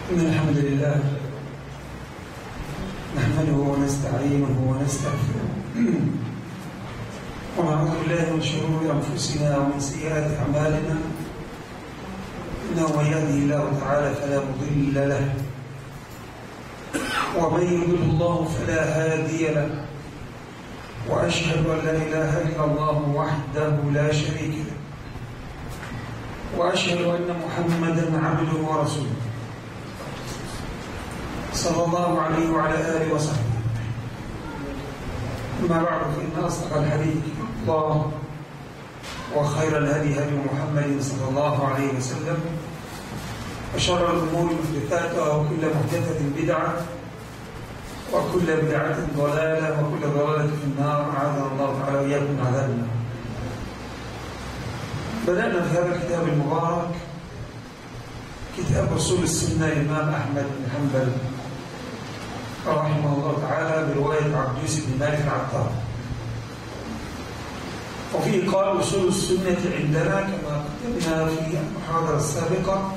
إن الحمد لله نحمده ونستعينه ونستغفره ونعوذ بالله من شرور أنفسنا ومن سيئات أعمالنا إنه من يهده الله تعالى فلا مضل له ومن يضل الله فلا هادي له وأشهد أن لا إله إلا الله وحده لا شريك له وأشهد أن محمدا عبده ورسوله صلى الله عليه وعلى آله وصحبه أما بعد فإن أصدق الحديث الله وخير الهدي هدي محمد صلى الله عليه وسلم وشر الأمور محدثاتها وكل محدثة بدعة وكل بدعة ضلالة وكل ضلالة في النار أعاذنا الله تعالى وإياكم من عذاب النار بدأنا في هذا الكتاب المبارك كتاب أصول السنة للإمام أحمد بن حنبل رحمه الله تعالى برواية عبدوس بن مالك العطار وفيه قال أصول السنة عندنا كما قدمنا في المحاضرة السابقة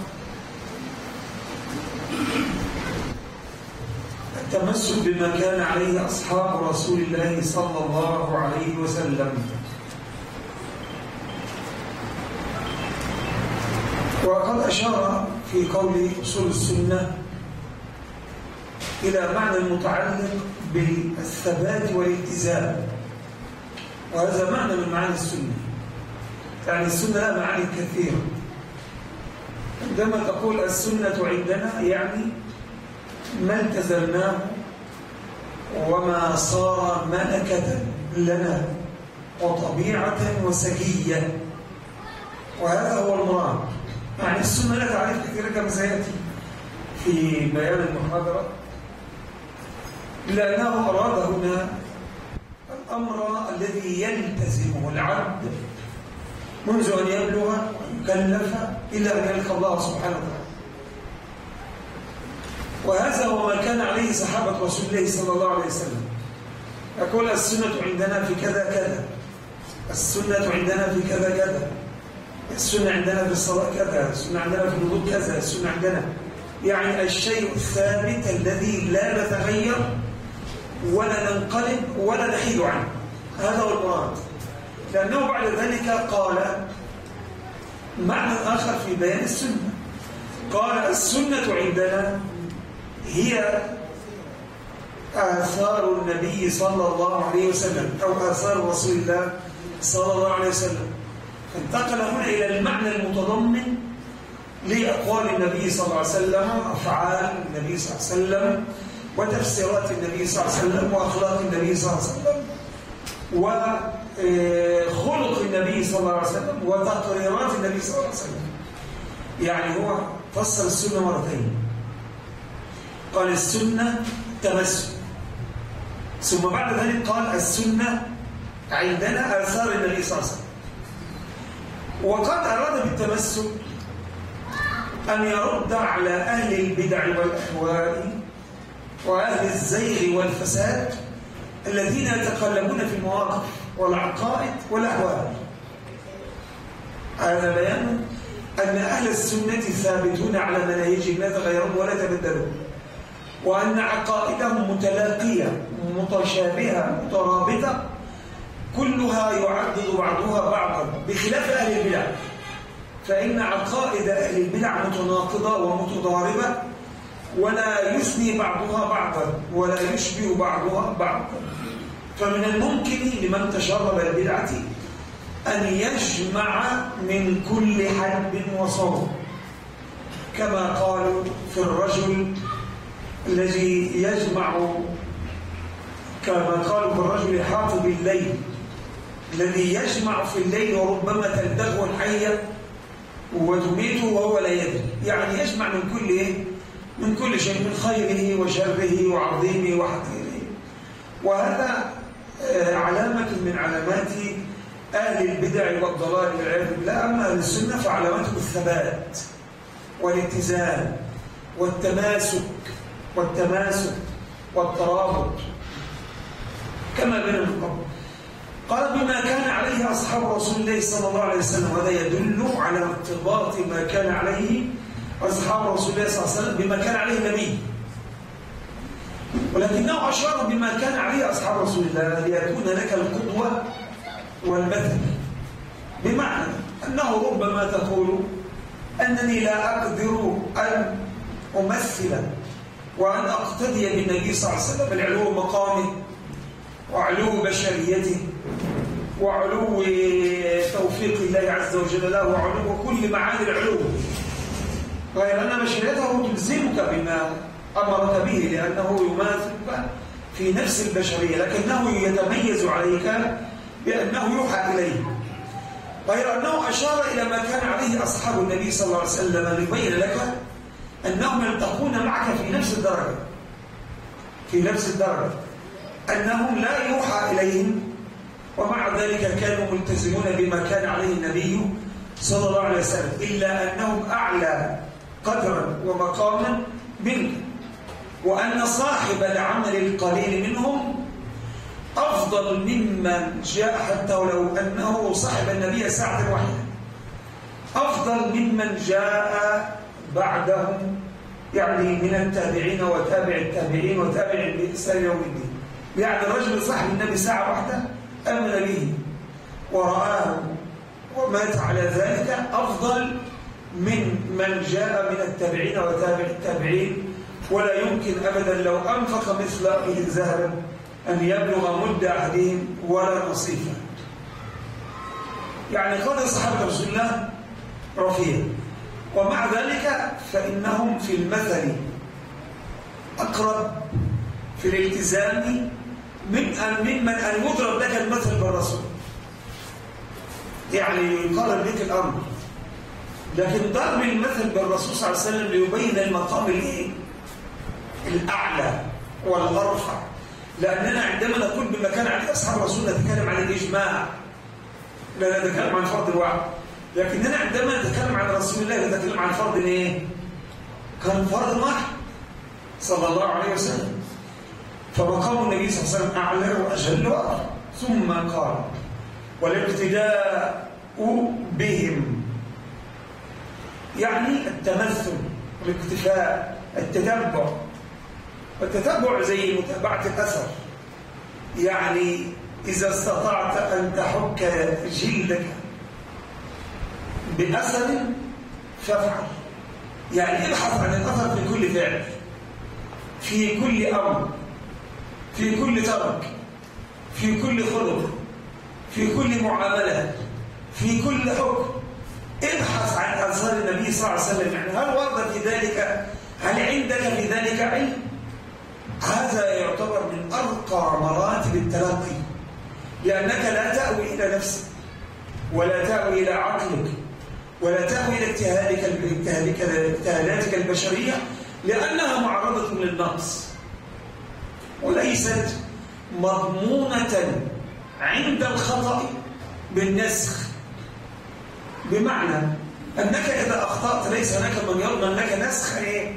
التمسك بما كان عليه أصحاب رسول الله صلى الله عليه وسلم وقد أشار في قول أصول السنة إلى معنى متعلق بالثبات والالتزام وهذا معنى من معاني السنة يعني السنة لها معاني كثيرة عندما تقول السنة عندنا يعني ما التزمناه وما صار ملكة لنا وطبيعة وسجية وهذا هو المراد يعني السنة لا تعريف كثيرة كما سيأتي في بيان المحاضرة إلا أنه أراد هنا الأمر الذي يلتزمه العبد منذ أن يبلغ ويكلف إلى أن يلقى الله سبحانه وتعالى وهذا هو ما كان عليه صحابة رسول الله صلى الله عليه وسلم يقول السنة عندنا في كذا كذا السنة عندنا في كذا كذا السنة عندنا في الصلاة كذا السنة عندنا في الوضوء كذا السنة عندنا يعني الشيء الثابت الذي لا نتغير ولا ننقلب ولا نحيد عنه هذا هو المراد لأنه بعد ذلك قال معنى آخر في بيان السنة قال السنة عندنا هي آثار النبي صلى الله عليه وسلم أو آثار رسول الله صلى الله عليه وسلم فانتقل هنا إلى المعنى المتضمن لأقوال النبي صلى الله عليه وسلم أفعال النبي صلى الله عليه وسلم وتفسيرات النبي صلى الله عليه وسلم وأخلاق النبي صلى الله عليه وسلم وخلق النبي صلى الله عليه وسلم وتقريرات النبي صلى الله عليه وسلم يعني هو فسر السنة مرتين قال السنة تمسك ثم بعد ذلك قال السنة عندنا آثار النبي صلى الله عليه وسلم وقد أراد بالتمسك أن يرد على أهل البدع والأهواء وأهل الزيغ والفساد الذين يتقلبون في المواقف والعقائد والأهواء هذا بيان أن أهل السنة ثابتون على مناهجهم لا يتغيرون ولا يتبدلون وأن عقائدهم متلاقية متشابهة مترابطة كلها يعدد بعضها بعضا بخلاف أهل البدع فإن عقائد أهل البدع متناقضة ومتضاربة ولا يثني بعضها بعضا ولا يشبه بعضها بعضا فمن الممكن لمن تشرب البدعة أن يجمع من كل حدب وصوب كما قالوا في الرجل الذي يجمع كما قالوا في الرجل حاطب الليل الذي يجمع في الليل وربما تلدغه الحية وتميته وهو لا يدري يعني يجمع من كل إيه؟ من كل شيء من خيره وشره وعظيمه وحقيره وهذا علامة من علامات أهل البدع والضلال والعياذ بالله أما أهل السنة فعلامته الثبات والاتزان والتماسك والتماسك والترابط كما بين القبر قال بما كان عليه أصحاب رسول الله صلى الله عليه وسلم وهذا يدل على ارتباط ما كان عليه أصحاب رسول الله صلى الله عليه وسلم بما كان عليه النبي ولكنه أشار بما كان عليه أصحاب رسول الله ليكون لك القدوة والمثل بمعنى أنه ربما تقول أنني لا أقدر أن أمثل وأن أقتدي بالنبي صلى الله عليه وسلم العلو مقامه وعلو بشريته وعلو توفيق الله عز وجل له وعلو كل معاني العلو غير أن بشريته تلزمك بما أمرك به لأنه يماثلك في نفس البشرية لكنه يتميز عليك بأنه يوحى إليه غير أنه أشار إلى ما كان عليه أصحاب النبي صلى الله عليه وسلم ليبين لك أنهم يلتقون معك في نفس الدرجة في نفس الدرجة أنهم لا يوحى إليهم ومع ذلك كانوا ملتزمون بما كان عليه النبي صلى الله عليه وسلم إلا أنهم أعلى قدرا ومقاما منك وأن صاحب العمل القليل منهم أفضل ممن جاء حتى ولو أنه صاحب النبي ساعة واحدة أفضل ممن جاء بعدهم يعني من التابعين وتابع التابعين وتابع بإحسان يوم الدين يعني الرجل صاحب النبي ساعة واحدة أمن به ورآه ومات على ذلك أفضل من من جاء من التابعين وتابع التابعين ولا يمكن أبدا لو أنفق مثل أهل ذهبا أن يبلغ مد أحدهم ولا نصيفا يعني قد صحابة رسول الله رفيع ومع ذلك فإنهم في المثل أقرب في الالتزام من أن ممن أن يضرب لك المثل بالرسول يعني يقارن لك الأمر لكن ضرب المثل بالرسول صلى الله عليه وسلم ليبين المقام الايه الأعلى والأرفع لأننا عندما نقول بمكان عليه أصحاب الرسول نتكلم عن الإجماع لا نتكلم عن فرض الوعد لكننا عندما نتكلم عن رسول الله نتكلم عن فرض ايه كان فرض واحد صلى الله عليه وسلم فمقام النبي صلى الله عليه وسلم أعلى وأجل وأرفع ثم قال والاقتداء بهم يعني التمثل الاكتفاء التتبع والتتبع زي متابعة الأثر يعني إذا استطعت أن تحك جلدك بأثر فافعل يعني ابحث عن الأثر في كل فعل في كل أمر في كل ترك في كل خلق في كل معاملة في كل حكم ابحث عن أثار النبي صلى الله عليه وسلم يعني هل ورد في ذلك هل عندك في ذلك علم هذا يعتبر من أرقى مراتب التلقي لأنك لا تأوي إلى نفسك ولا تأوي إلى عقلك ولا تأوي إلى اجتهادك اجتهاداتك البشرية لأنها معرضة للنقص وليست مضمونة عند الخطأ بالنسخ بمعنى أنك إذا أخطأت ليس هناك من يضمن لك نسخ إيه؟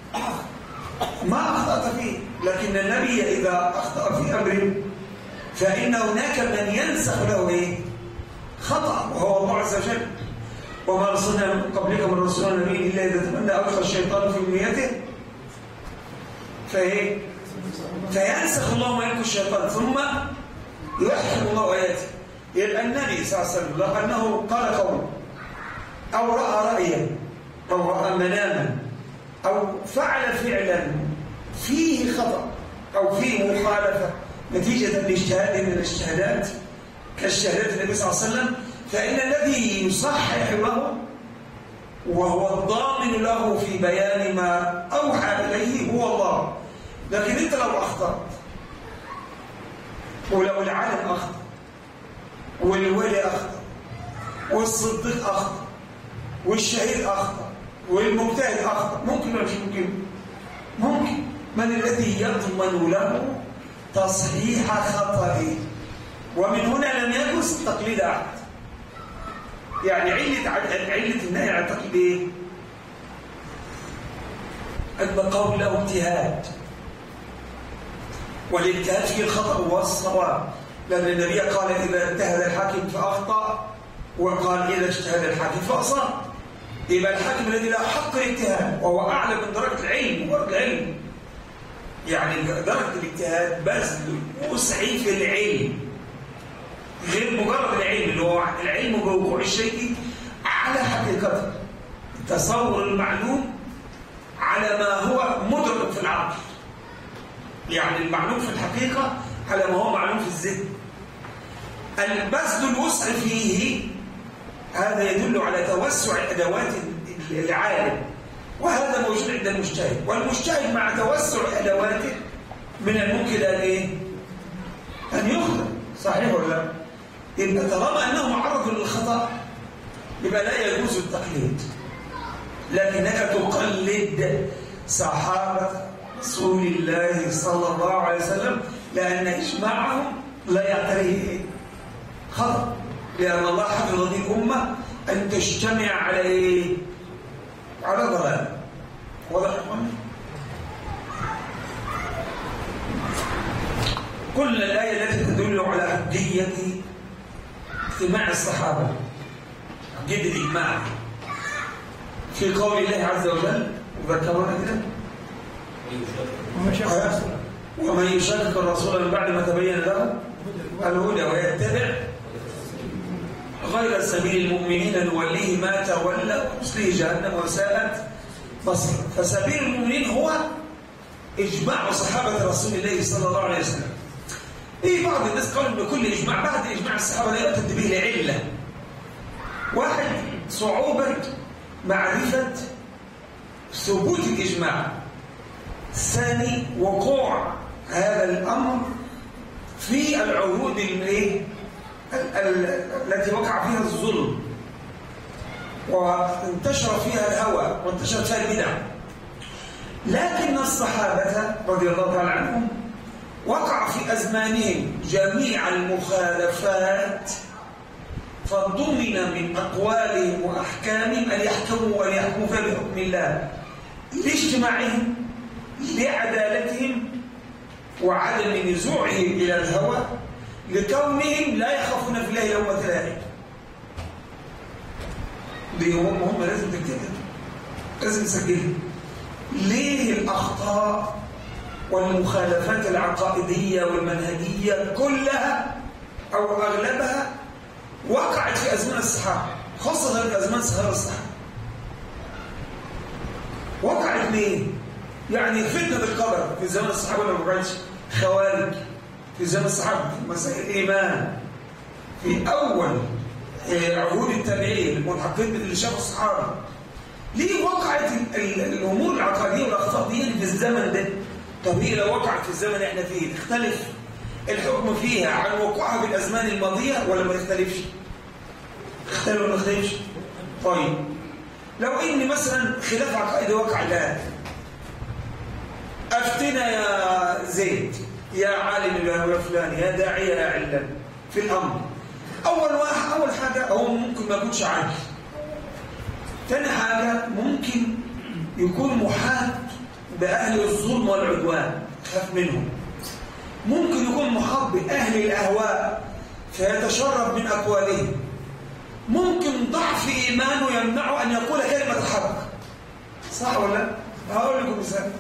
ما أخطأت فيه لكن النبي إذا أخطأ في أمر فإن هناك من ينسخ له إيه؟ خطأ وهو الله عز وجل وما أرسلنا من قبلك من رسول نبي إلا إذا تمنى ألقى الشيطان في أمنيته فإيه؟ فينسخ الله ما يلقي الشيطان ثم يحكم الله آياته يبقى النبي صلى الله عليه وسلم لو أنه قال قول أو رأى رأيا أو رأى مناما أو فعل فعلا فيه خطأ أو فيه مخالفة نتيجة لاجتهاد من الاجتهادات كاجتهادات النبي صلى الله عليه وسلم فإن الذي يصحح له وهو الضامن له في بيان ما أوحى إليه هو الله لكن أنت لو أخطأت ولو العالم أخطأ والولي أخطأ والصديق أخطأ والشهيد أخطأ والمجتهد أخطأ ممكن ولا مش ممكن ممكن من الذي يضمن له تصحيح خطئه ومن هنا لم يجوز تقليد أحد يعني علة علة النهي عن التقليد ايه؟ أن قول له اجتهاد والاجتهاد في الخطأ والصواب لأن النبي قال إذا اجتهد الحاكم فأخطأ وقال إذا اجتهد الحاكم فأصاب يبقى الحاكم الذي له حق الاجتهاد وهو أعلى من درجة العلم مجرد العلم يعني درجة الاجتهاد بذل وسعي في العلم غير مجرد العلم اللي هو العلم بوقوع الشيء على حقيقته تصور المعلوم على ما هو مدرك في العقل يعني المعلوم في الحقيقة على ما هو معلوم في الذهن البذل الوسع فيه هذا يدل على توسع أدوات العالم وهذا موجود عند المجتهد والمجتهد مع توسع أدواته من الممكن أن إيه؟ أن يخطئ صحيح ولا لا؟ يبقى طالما أنه معرض للخطأ يبقى لا يجوز التقليد لكنك تقلد صحابة رسول الله صلى الله عليه وسلم لأن إجماعهم لا يعتريه خطأ لأن الله حفظ هذه الأمة أن تجتمع على إيه؟ على ضلال واضح كل الآية التي تدل على أبدية اجتماع الصحابة جد الإجماع في قول الله عز وجل ذكرنا كده ومن يشاكك الرسول من بعد ما تبين له الهدى ويتبع غير سبيل المؤمنين نوليه ما تولى ونصليه جهنم وساءت مصر فسبيل المؤمنين هو إجماع صحابة رسول الله صلى الله عليه وسلم إيه بعض الناس قالوا إن كل إجماع بعد إجماع الصحابة لا يؤتد به لعلة واحد صعوبة معرفة ثبوت الإجماع الثاني وقوع هذا الأمر في العهود الايه التي وقع فيها الظلم وانتشر فيها الهوى وانتشرت فيها البدع لكن الصحابة رضي الله تعالى عنهم وقع في أزمانهم جميع المخالفات فضمن من أقوالهم وأحكامهم أن يحكموا وأن يحكموا فيها بحكم الله لاجتماعهم لعدالتهم وعدم نزوعهم إلى الهوى لكونهم لا يخافون في الله يوم لائم دي هم هم لازم تكتبها لازم تسجلها ليه الأخطاء والمخالفات العقائدية والمنهجية كلها أو أغلبها وقعت في أزمان الصحابة خاصة في أزمان صغار الصحابة وقعت ليه؟ يعني فتنة القدر في زمان الصحابة لما وقعتش خوارج في زمان الصحابة في مسائل الإيمان في أول عهود التابعين الملحقين اللي شافوا الصحابة ليه وقعت الأمور العقائدية والأخطاء دي في الزمن ده؟ طب هي لو وقعت في الزمن اللي احنا فيه تختلف الحكم فيها عن وقوعها في الأزمان الماضية ولا ما يختلفش؟ يختلف ولا ما يختلفش؟ طيب لو إن مثلا خلاف عقائدي وقع الآن أفتنا يا زيد يا عالم يا فلان يا داعي يا علم في الأمر أول واحد أول حاجة هو ممكن ما يكونش عارف ثاني حاجة ممكن يكون محاط بأهل الظلم والعدوان خاف منهم ممكن يكون محاط بأهل الأهواء فيتشرب من أقوالهم ممكن ضعف إيمانه يمنعه أن يقول كلمة الحق صح ولا لا؟ هقول لكم مثال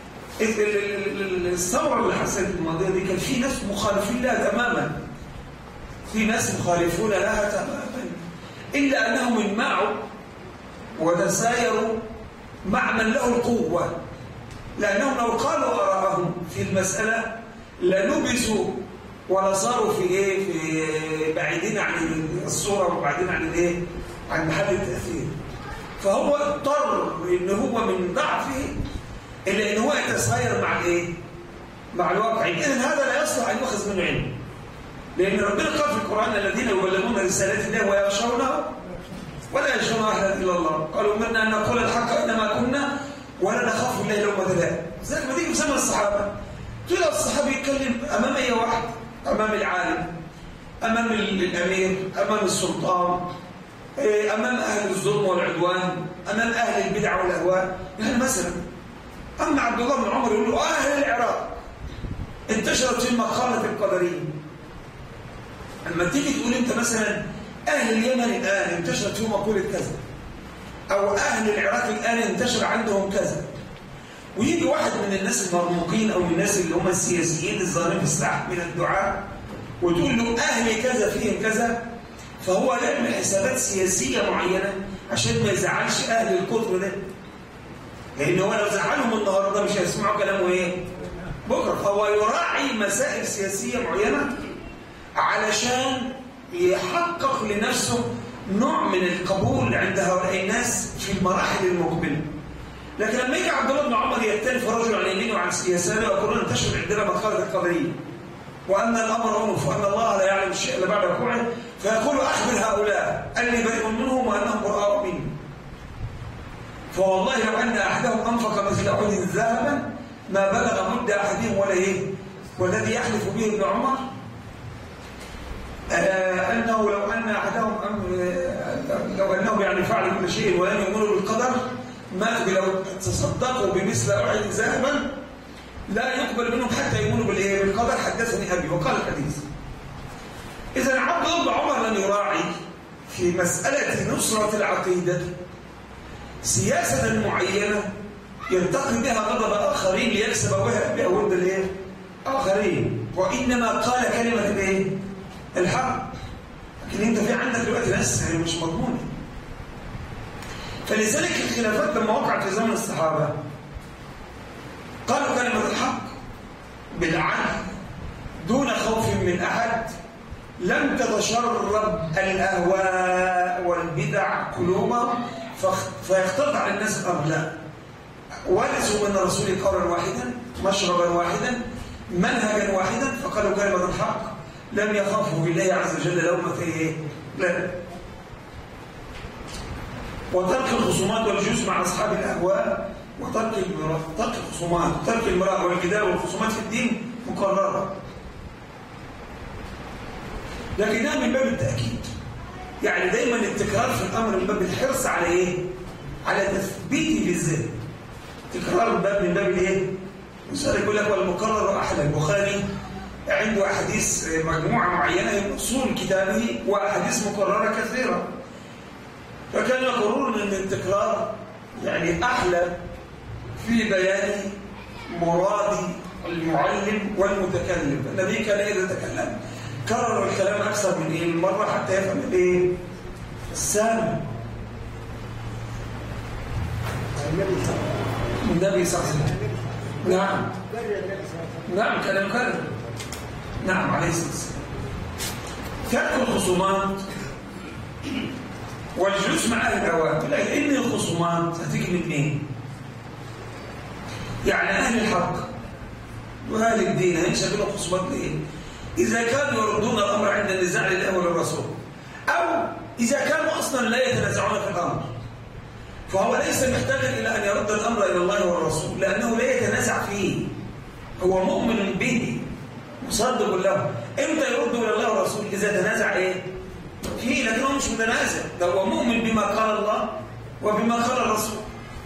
الثورة اللي حصلت الماضية دي كان في ناس مخالفين لها تماما في ناس مخالفون لها تماما إلا أنهم انمعوا وتسايروا مع من له القوة لأنهم لو قالوا آراءهم في المسألة لنبسوا ولا صاروا في ايه في بعيدين عن الصورة وبعيدين عن الايه عن محل التأثير فهو اضطر ان هو من ضعفه إلا ان هو يتساير مع الايه مع الواقع اذا هذا لا يصلح ان يؤخذ منه علم لان ربنا قال في القرآن الذين يبلغون رسالات الله ويخشونه ولا يخشون احدا الا الله قالوا منا ان نقول الحق انما كنا ولا نخاف الله لومة لائم زي ما تيجي بسمى الصحابه تلاقي الصحابي يتكلم امام اي واحد امام العالم امام الامير امام السلطان امام اهل الظلم والعدوان امام اهل البدع والاهواء يعني مثلا اما عبد الله بن عمر يقول له اهل العراق انتشرت في مقالة القدرية لما تيجي تقول انت مثلا اهل اليمن الان انتشرت في مقولة كذا أو أهل العراق الآن انتشر عندهم كذا ويجي واحد من الناس المرموقين أو الناس اللي هم السياسيين الظاهرين في الساحة من الدعاء وتقول له أهل كذا فيهم كذا فهو يعمل حسابات سياسية معينة عشان ما يزعلش أهل الكفر ده لأن هو لو زعلهم النهارده مش هيسمعوا كلامه إيه؟ بكرة فهو يراعي مسائل سياسية معينة علشان يحقق لنفسه نوع من القبول عند هؤلاء الناس في المراحل المقبلة لكن لما يجي عبد الله بن عمر يختلف رجل عن يمينه وعن يساره ويقولون انتشر عندنا مقالة القدرية وأن الأمر أنف وأن الله لا يعلم الشيء إلا بعد وقوعه فيقول أخبر هؤلاء أني بريء منهم وأنهم براء مني فوالله لو أن أحدهم أنفق مثل أحد ذهبا ما بلغ مد أحدهم ولا إيه والذي يحلف به ابن عمر آه أنه لو أن أحدهم لو أنهم يعني فعل كل شيء ولم يؤمنوا بالقدر ما لو تصدقوا بمثل أحد ذهبا لا يقبل منهم حتى يؤمنوا بالإيه بالقدر حدثني أبي وقال الحديث إذا عبد الله بن عمر لم يراعي في مسألة نصرة العقيدة سياسة معينة يلتقي بها غضب آخرين ليكسب بها ود الايه؟ آخرين وإنما قال كلمة الايه؟ الحق لكن أنت في عندك دلوقتي ناس مش مضمونة فلذلك الخلافات لما وقعت في زمن الصحابة قالوا كلمة الحق بالعدل دون خوف من أحد لم تتشرب الأهواء والبدع قلوبهم فيختلط على الناس الأمر لا ورثوا من الرسول قولا واحدا مشربا واحدا منهجا واحدا فقالوا كلمة الحق لم يخافوا بالله عز وجل لومة ايه لا وترك الخصومات والجلوس مع أصحاب الأهواء وترك المراء ترك الخصومات وترك المراء والجدال والخصومات في الدين مقررة لكنها من باب التأكيد يعني دايما التكرار في الأمر من باب الحرص على إيه؟ على تثبيته بالذهن تكرار الباب من باب الإيه؟ مثال يقول لك والمكرر أحلى البخاري عنده أحاديث مجموعة معينة من أصول كتابه وأحاديث مكررة كثيرة فكان يقولون أن التكرار يعني أحلى في بيان مراد المعلم والمتكلم النبي كان إذا تكلم كرر الكلام أكثر من إيه مرة حتى يفهم الإيه السامع النبي صلى الله عليه وسلم نعم نعم كان يكرر نعم عليه الصلاة والسلام ترك الخصومات والجلوس مع أهل الأوامر لأن الخصومات هتيجي من إيه؟ يعني أهل الحق وأهل الدين هينشغلوا خصومات لإيه؟ إذا كانوا يردون الأمر عند النزاع لله وللرسول أو إذا كانوا أصلا لا يتنازعون في الأمر فهو ليس محتاجا إلى أن يرد الأمر إلى الله والرسول لأنه لا يتنازع فيه هو مؤمن به مصدق له إمتى يرد إلى الله والرسول إذا تنازع إيه؟ فيه لكنه مش متنازع ده هو مؤمن بما قال الله وبما قال الرسول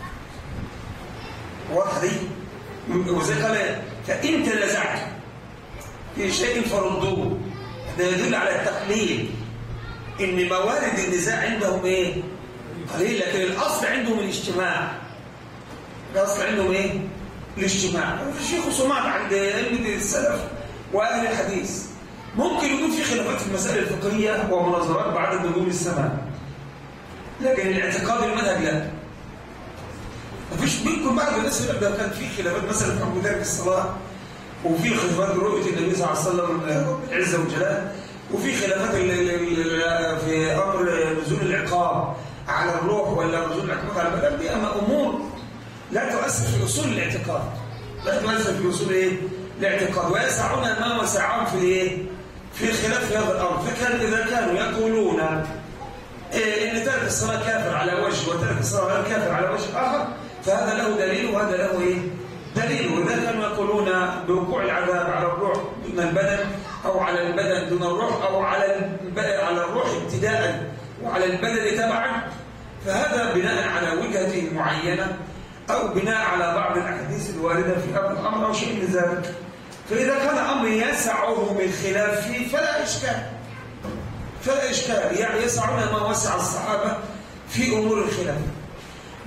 واضحة دي وزي قال فإن تنازعتم في شيء فردوه ده يدل على التقليل ان موارد النزاع عندهم ايه قليل لكن الاصل عندهم الاجتماع الاصل عندهم ايه الاجتماع في خصومات عند علم السلف واهل الحديث ممكن يكون في خلافات في المسائل الفقهيه ومناظرات بعد نجوم السماء لكن الاعتقاد المنهج لا مفيش منكم بعض الناس يقول ده كان في خلافات مثلا في ابو ترك الصلاه وفي خلافات رؤيه النبي صلى الله عليه وسلم العزه والجلال وفي خلافات في امر نزول العقاب على الروح ولا نزول العقاب على البدن دي اما امور لا تؤثر في اصول الاعتقاد لا تؤثر في اصول ايه الاعتقاد ويسعون ما وسعهم في الايه في الخلاف في هذا الامر فكان اذا كانوا يقولون إيه ان ترك الصلاه كافر على وجه وترك الصلاه غير كافر على وجه اخر فهذا له دليل وهذا له ايه دليل وإذا كانوا يقولون بوقوع العذاب على الروح دون البدن أو على البدن دون الروح أو على على الروح ابتداء وعلى البدن تبعا فهذا بناء على وجهة معينة أو بناء على بعض الأحاديث الواردة في هذا الأمر أو شيء من ذلك فإذا كان أمر يسعهم الخلاف فيه فلا إشكال فلا إشكال يعني يسعون ما وسع الصحابة في أمور الخلاف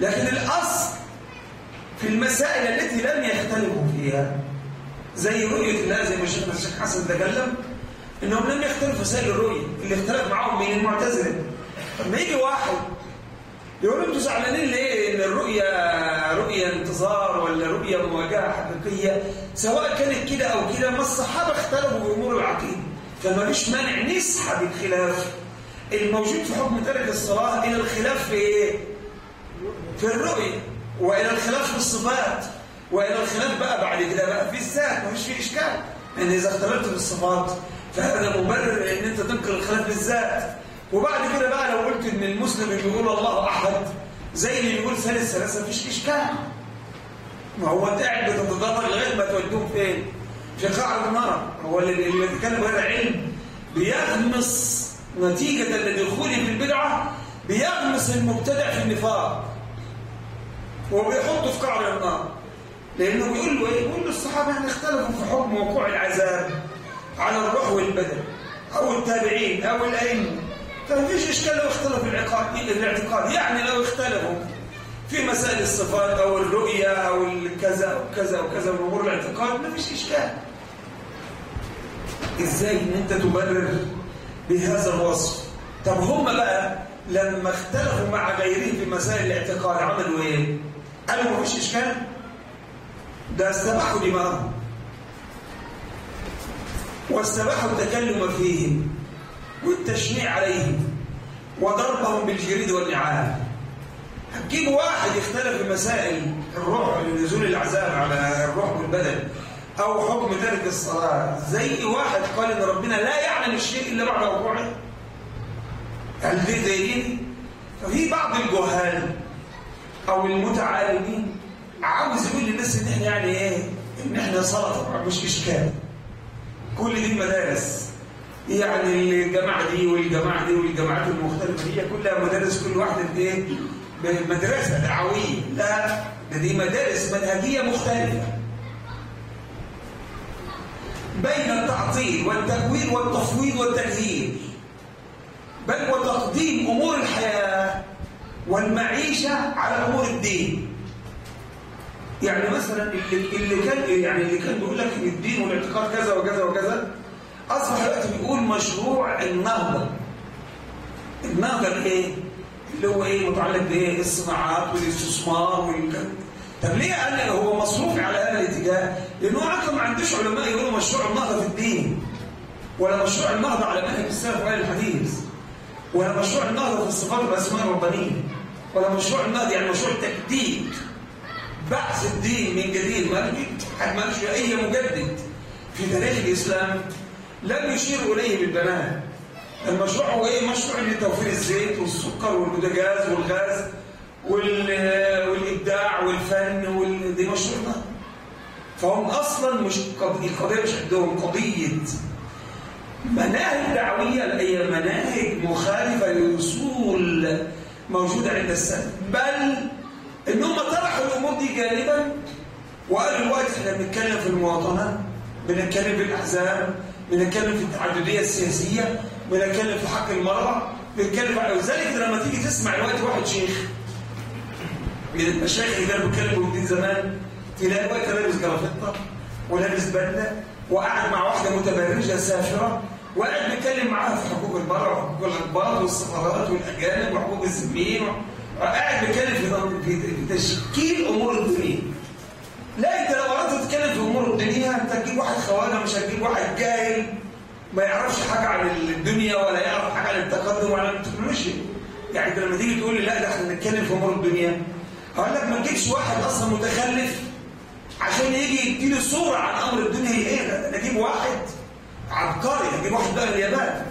لكن الأصل في المسائل التي لم يختلفوا فيها زي رؤية الله زي ما شيخنا الشيخ حسن تكلم انهم لم يختلفوا في مسائل الرؤية اللي اختلف معاهم من المعتزلة لما يجي واحد يقول انتوا زعلانين ليه ان الرؤية رؤية انتظار ولا رؤية مواجهة حقيقية سواء كانت كده او كده ما الصحابة اختلفوا في امور العقيدة فما فيش مانع نسحب الخلاف الموجود في حكم ترك الصلاة الى الخلاف في ايه؟ في الرؤية والى الخلاف في الصفات والى الخلاف بقى بعد كده بقى في الذات ما فيش فيه اشكال ان اذا اختلفت في الصفات فهذا مبرر ان انت تنقل الخلاف بالذات وبعد كده بقى لو قلت ان المسلم اللي بيقول الله احد زي اللي بيقول ثالث ثلاثه مفيش اشكال ما هو انت قاعد بتتدرج لغايه ما توديهم فين؟ في قاع النار هو اللي اللي بيتكلم هذا علم بيغمس نتيجه لدخوله في البدعه بيغمس المبتدع في النفاق وبيحطه في قعر النار لانه بيقول له ايه؟ بيقول له الصحابه يعني اختلفوا في حكم وقوع العذاب على الروح والبدن او التابعين او الائمه فما فيش اشكال لو اختلفوا العقاد الاعتقاد يعني لو اختلفوا في مسائل الصفات او الرؤيه او الكذا او كذا او كذا من امور الاعتقاد ما فيش اشكال ازاي ان انت تبرر بهذا الوصف طب هم بقى لما اختلفوا مع غيرهم في مسائل الاعتقاد عملوا ايه قالوا ما فيش اشكال ده استباحوا دماءهم واستباحوا التكلم فيهم والتشنيع عليهم وضربهم بالجريد والنعال هتجيب واحد يختلف في مسائل الروح لنزول العذاب على الروح والبدن او حكم ترك الصلاه زي واحد قال ان ربنا لا يعلم الشيء الا بعد وقوعه هل دي زي ففي بعض الجهال او المتعالمين عاوز يقول للناس ان احنا يعني ايه ان احنا سلطه مش اشكال كل دي المدارس يعني الجماعة دي والجماعة دي والجماعات المختلفة هي كلها مدارس كل واحدة ايه مدرسة دعوية لا ده دي مدارس منهجية مختلفة بين التعطيل والتكوين والتفويض والتكذيب بل وتقديم أمور الحياة والمعيشة على أمور الدين يعني مثلا اللي, اللي كان يعني اللي كان بيقول لك ان الدين والاعتقاد كذا وكذا وكذا اصبح دلوقتي بيقول مشروع النهضه النهضه الايه اللي هو ايه متعلق بايه الصناعات والاستثمار والكلام طب ليه قال لك هو مصروف على هذا الاتجاه لانه عقل ما عندوش علماء يقولوا مشروع النهضه في الدين ولا مشروع النهضه على منهج السلف واهل الحديث ولا مشروع النهضه في الصفات والاسماء الربانيه ولا مشروع النهضه يعني مشروع تجديد بعث الدين من جديد ما مالش اي مجدد في تاريخ الاسلام لم يشير اليه بالبنان المشروع هو ايه مشروع لتوفير الزيت والسكر والبوتاجاز والغاز والابداع والفن وال... دي مشروعنا فهم اصلا مش قضيه القضيه مش عندهم قضيه مناهج دعويه هي مناهج مخالفه للاصول موجوده عند السلف بل ان هم طرحوا الامور دي جانبا وقالوا دلوقتي احنا بنتكلم في المواطنه بنتكلم في الاحزاب بنتكلم في التعدديه السياسيه بنتكلم في حق المراه بنتكلم على ذلك لما تيجي تسمع دلوقتي واحد شيخ من المشايخ اللي كانوا بيتكلموا من زمان تلاقي وقت لابس جرافطه ولابس بدله وقاعد مع واحده متبرجه سافره وقاعد بيتكلم معاها في حقوق المراه وحقوق الاقباط والسفارات والاجانب وحقوق الذميين قاعد بيتكلم في في تشكيل امور الدنيا لا انت لو اردت تتكلم في امور الدنيا انت هتجيب واحد خواجه مش هتجيب واحد جاهل ما يعرفش حاجه عن الدنيا ولا يعرف حاجه عن التقدم ولا عن التكنولوجيا يعني انت لما تيجي تقول لي لا ده احنا نتكلم في امور الدنيا هقول لك ما تجيبش واحد اصلا متخلف عشان يجي يديني صوره عن امر الدنيا هي ايه ده انا اجيب واحد عبقري اجيب واحد بقى من اليابان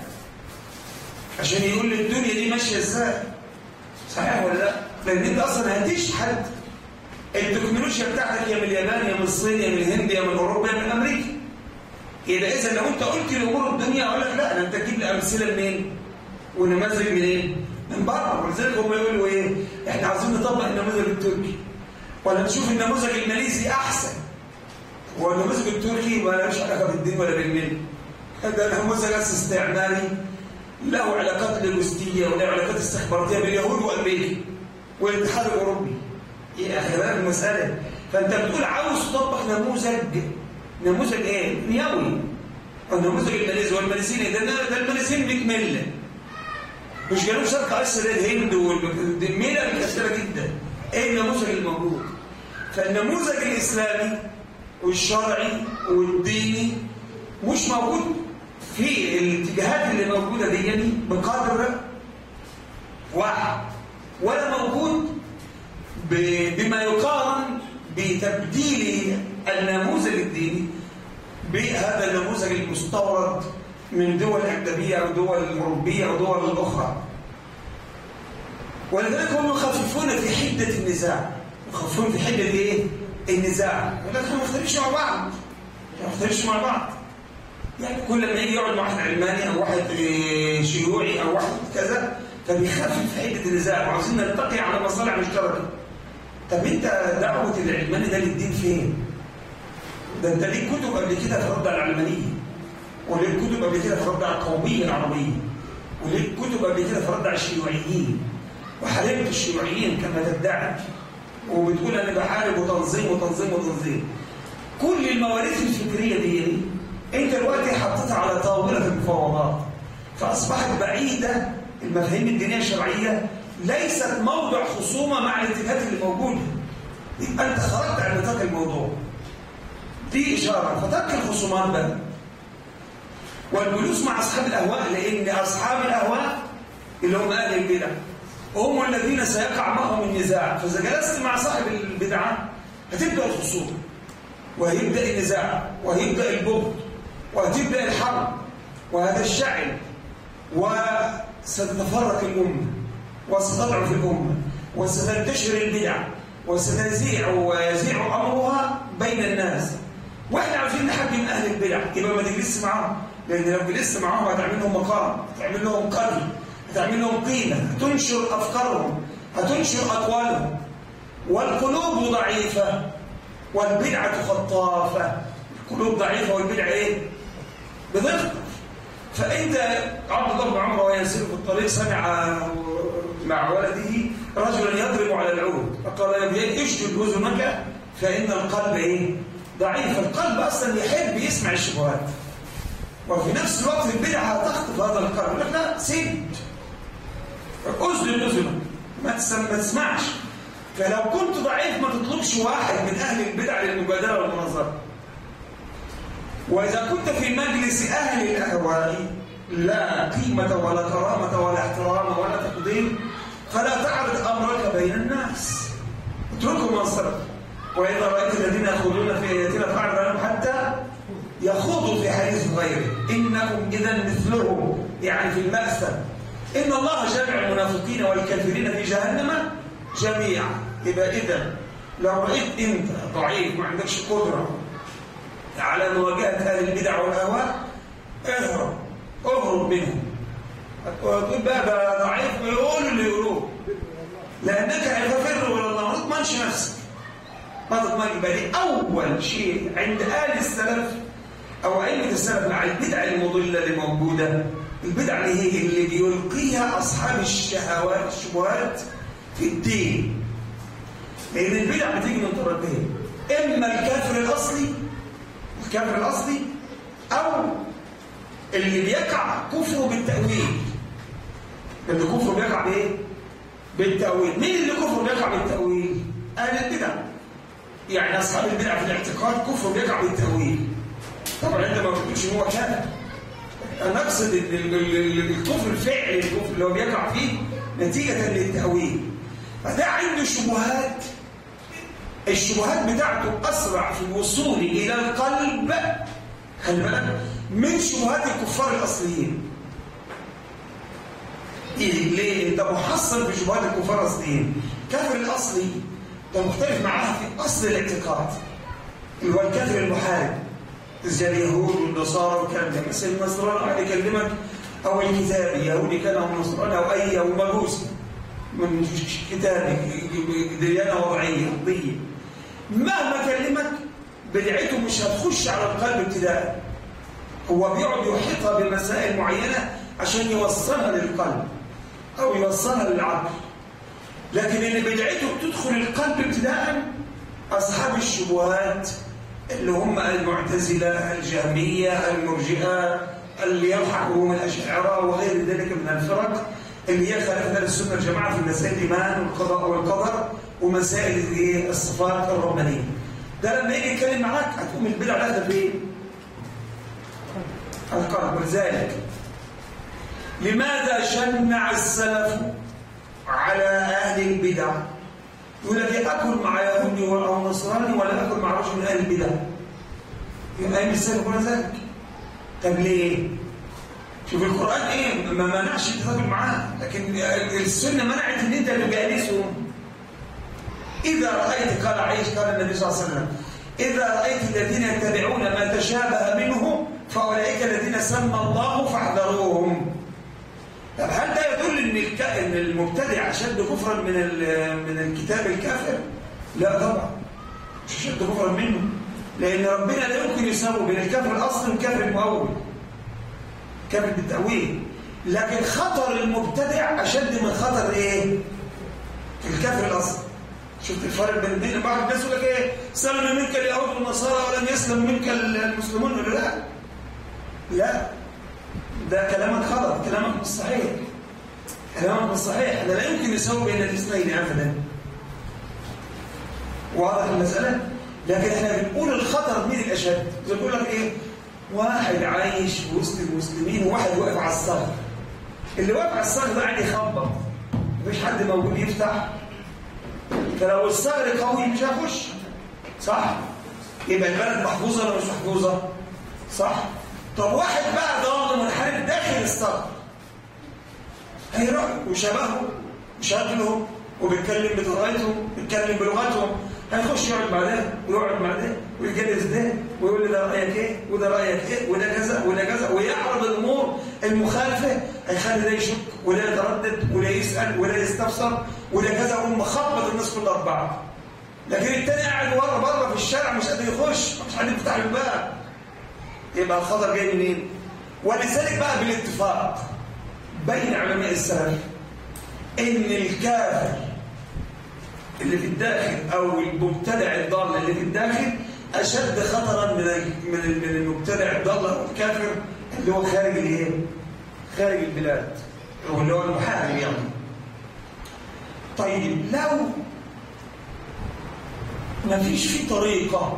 عشان يقول لي الدنيا دي ماشيه ازاي صحيح ولا لا؟ لان انت اصلا هتشحت التكنولوجيا بتاعتك يا من اليابان يا من الصين يا من الهند يا من اوروبا يا من امريكا يبقى اذا لو انت قلت لامور الدنيا اقول لك لا ده انت تجيب لي امثله منين؟ ونماذج منين؟ من بره ولذلك هم يقولوا ايه؟ احنا عايزين نطبق النموذج التركي ولا نشوف النموذج الماليزي احسن هو النموذج التركي ما لهوش علاقه بالدين ولا بالمله هذا نموذج استعماري له علاقات لوجستيه وله علاقات استخباراتيه باليهود وامريكا والاتحاد الاوروبي ايه اخي بالك المساله فانت بتقول عاوز تطبق نموذج نموذج ايه؟ نيوي النموذج الماليزي والماليزيني ده ده الماليزيين 100 مله مش جنوب شرق اسيا الهند والمينا مكسره جدا ايه النموذج الموجود فالنموذج الاسلامي والشرعي والديني مش موجود في الاتجاهات اللي موجوده دي بقدر واحد ولا موجود بما يقارن بتبديل النموذج الديني بهذا النموذج المستورد من دول أجنبية أو دول أوروبية أو دول أخرى ولذلك هم يخففون في حدة النزاع يخففون في حدة إيه؟ النزاع ولكن ما يختلفش مع بعض ما يختلفش مع بعض يعني كل ما يجي يقعد مع واحد علماني أو واحد آه، شيوعي أو واحد كذا فبيخفف في حدة النزاع وعاوزين نلتقي على مصالح مشتركة طب انت دعوة العلماني ده للدين فين؟ ده انت ليك كتب قبل كده في رد على العلمانية وليك كتب قبل كده في رد على القومية العربية وليك كتب قبل كده في رد على الشيوعيين وحاربت الشيوعيين كما تدعي وبتقول انا بحارب وتنظيم وتنظيم وتنظيم كل المواريث الفكرية دي انت دلوقتي حطيتها على طاولة المفاوضات فأصبحت بعيدة المفاهيم الدينية الشرعية ليست موضع خصومة مع الاتجاهات اللي موجودة يبقى انت خرجت عن نطاق الموضوع دي إشارة فترك الخصومات بقى والجلوس مع أصحاب الأهواء لأن أصحاب الأهواء اللي هم أهل البدع هم الذين سيقع معهم النزاع فإذا جلست مع صاحب البدعة هتبدأ الخصومة وهيبدأ النزاع وهيبدأ البغض وهتبدأ الحرب وهتشتعل وستتفرق الأمة وستضعف الأمة وستنتشر البدع وستزيع ويزيع أمرها بين الناس واحنا عاوزين نحكم اهل البدع يبقى ما تجلسش معاهم لان لو جلست معاهم هتعمل لهم مقام هتعمل لهم قدر هتعمل لهم قيمه هتنشر افكارهم هتنشر اقوالهم والقلوب ضعيفه والبدعه خطافه القلوب ضعيفه والبدعه ايه بضغط فانت عبد الله بن عمر وهو يسير في الطريق سمع مع ولده رجلا يضرب على العود فقال يا ابني اشجد اذنك فان القلب ايه ضعيف القلب أصلا يحب يسمع الشبهات وفي نفس الوقت البدعة هتخطف هذا القلب يقول لك لا سيب أذن أذنك ما تسمعش فلو كنت ضعيف ما تطلبش واحد من أهل البدع للمبادرة والمناظرة وإذا كنت في مجلس أهل الأهواء لا قيمة ولا كرامة ولا احترام ولا تقدير فلا تعرض أمرك بين الناس اتركوا منصرك وإذا رأيت الذين يخوضون في آياتنا فاعرض عنهم حتى يخوضوا في حديث غيره إنكم إذا مثلهم يعني في المأثم إن الله جمع المنافقين والكافرين في جهنم جميعا يبقى إذا لو رأيت أنت ضعيف ما عندكش قدرة على مواجهة أهل البدع والأهواء اهرب اهرب منهم وتقول بقى بقى ضعيف يقولوا اللي يقولوه لأنك هتفر ولا الله ما تضمنش نفسك ما تضمن يبقى دي أول شيء عند آل السلف أو أئمة السلف مع البدع المضلة اللي موجودة البدع اللي هي اللي بيلقيها أصحاب الشهوات الشبهات في الدين لأن البدع بتيجي من طرفين إما الكافر الأصلي الكافر الأصلي أو اللي بيقع كفره بالتأويل اللي كفره بيقع بإيه؟ بالتأويل مين اللي كفره بيقع بالتأويل؟ أهل البدع يعني أصحاب البدع في الاعتقاد كفر بيقع بالتأويل طبعا أنت ما بتقولش هو كافر أنا أقصد الكفر الفعلي الكفر اللي هو بيقع فيه نتيجة للتأويل فده عنده شبهات الشبهات بتاعته أسرع في الوصول إلى القلب خلي بالك من شبهات الكفار الأصليين إيه ليه؟ أنت محصن في شبهات الكفار الأصليين كافر الأصلي ده مختلف معاها في أصل الاعتقاد اللي هو الكافر المحارب زي اليهود والنصارى والكلام ده بس النصراني قاعد يكلمك أو الكتابي يهودي كان أو نصراني أو أي أو مجوسي من كتابي ديانة وضعية ضية مهما كلمك بدعته مش هتخش على القلب ابتداء هو بيقعد يحيطها بمسائل معينة عشان يوصلها للقلب أو يوصلها للعقل لكن اللي بدعته بتدخل القلب ابتداء أصحاب الشبهات اللي هم المعتزلة الجهمية المرجئة اللي يلحقهم الأشاعرة وغير ذلك من الفرق اللي هي خالفنا للسنة الجماعة في مسائل الإيمان والقضاء والقدر ومسائل الصفات الربانية ده لما يجي يتكلم معاك هتقوم البدع داخله فين؟ القلب ولذلك لماذا شنع السلف على أهل البدع يقول لك أكل مع يهودي أو نصراني ولا أكل مع رجل من أهل البدع يبقى أيام السلف ولا ذلك طب ليه؟ شوف القرآن إيه ما منعش التفاضل معاه لكن السنة منعت إن أنت تجالسهم إذا رأيت قال عيش قال النبي صلى الله عليه وسلم إذا رأيت الذين يتبعون ما تشابه منه فأولئك الذين سمى الله فاحذروهم طب هل ده يدل ان الك... ان المبتدع اشد كفرا من ال... من الكتاب الكافر؟ لا طبعا مش اشد كفرا منه لان ربنا لا يمكن يساوي بين الكافر الاصلي والكافر المؤول كافر بالتاويل لكن خطر المبتدع اشد من خطر ايه؟ الكافر الاصلي شفت الفرق بين بين بعض الناس يقول لك ايه؟ سلم منك اليهود والنصارى ولم يسلم منك المسلمون ولا لا؟ لا ده كلامك غلط كلامك مش صحيح كلامك مش صحيح ده لا يمكن يساوي بين الاثنين ابدا واضح المسألة لكن احنا بنقول الخطر مين الأشد زي بقول لك ايه واحد عايش وسط المسلمين وواحد واقف على الصخر اللي واقف على الصخر ده قاعد يخبط مفيش حد موجود يفتح فلو الصخر قوي مش هيخش صح يبقى البلد محفوظة ولا مش محفوظة صح طب واحد بقى ضال منحرف داخل الصف هيروح وشبهه وشكله وبيتكلم بطريقتهم بيتكلم بلغتهم هيخش يقعد مع ده ويقعد مع ده ويجلس ده ويقول لي ده رايك ايه وده رايك ايه وده كذا وده كذا ويعرض الامور المخالفه هيخلي ده يشك وده يتردد وده يسال وده يستفسر وده كذا ويقوم مخبط الناس كلها ببعض لكن التاني قاعد ورا بره في الشارع مش قادر يخش مش حد يفتح الباب يبقى الخطر جاي منين ولذلك بقى بالاتفاق بين علماء السلف ان الكافر اللي في الداخل او المبتدع الضال اللي في الداخل اشد خطرا من من من المبتدع الضال او الكافر اللي هو خارج الايه خارج البلاد او اللي هو المحارب يعني طيب لو ما فيش في طريقه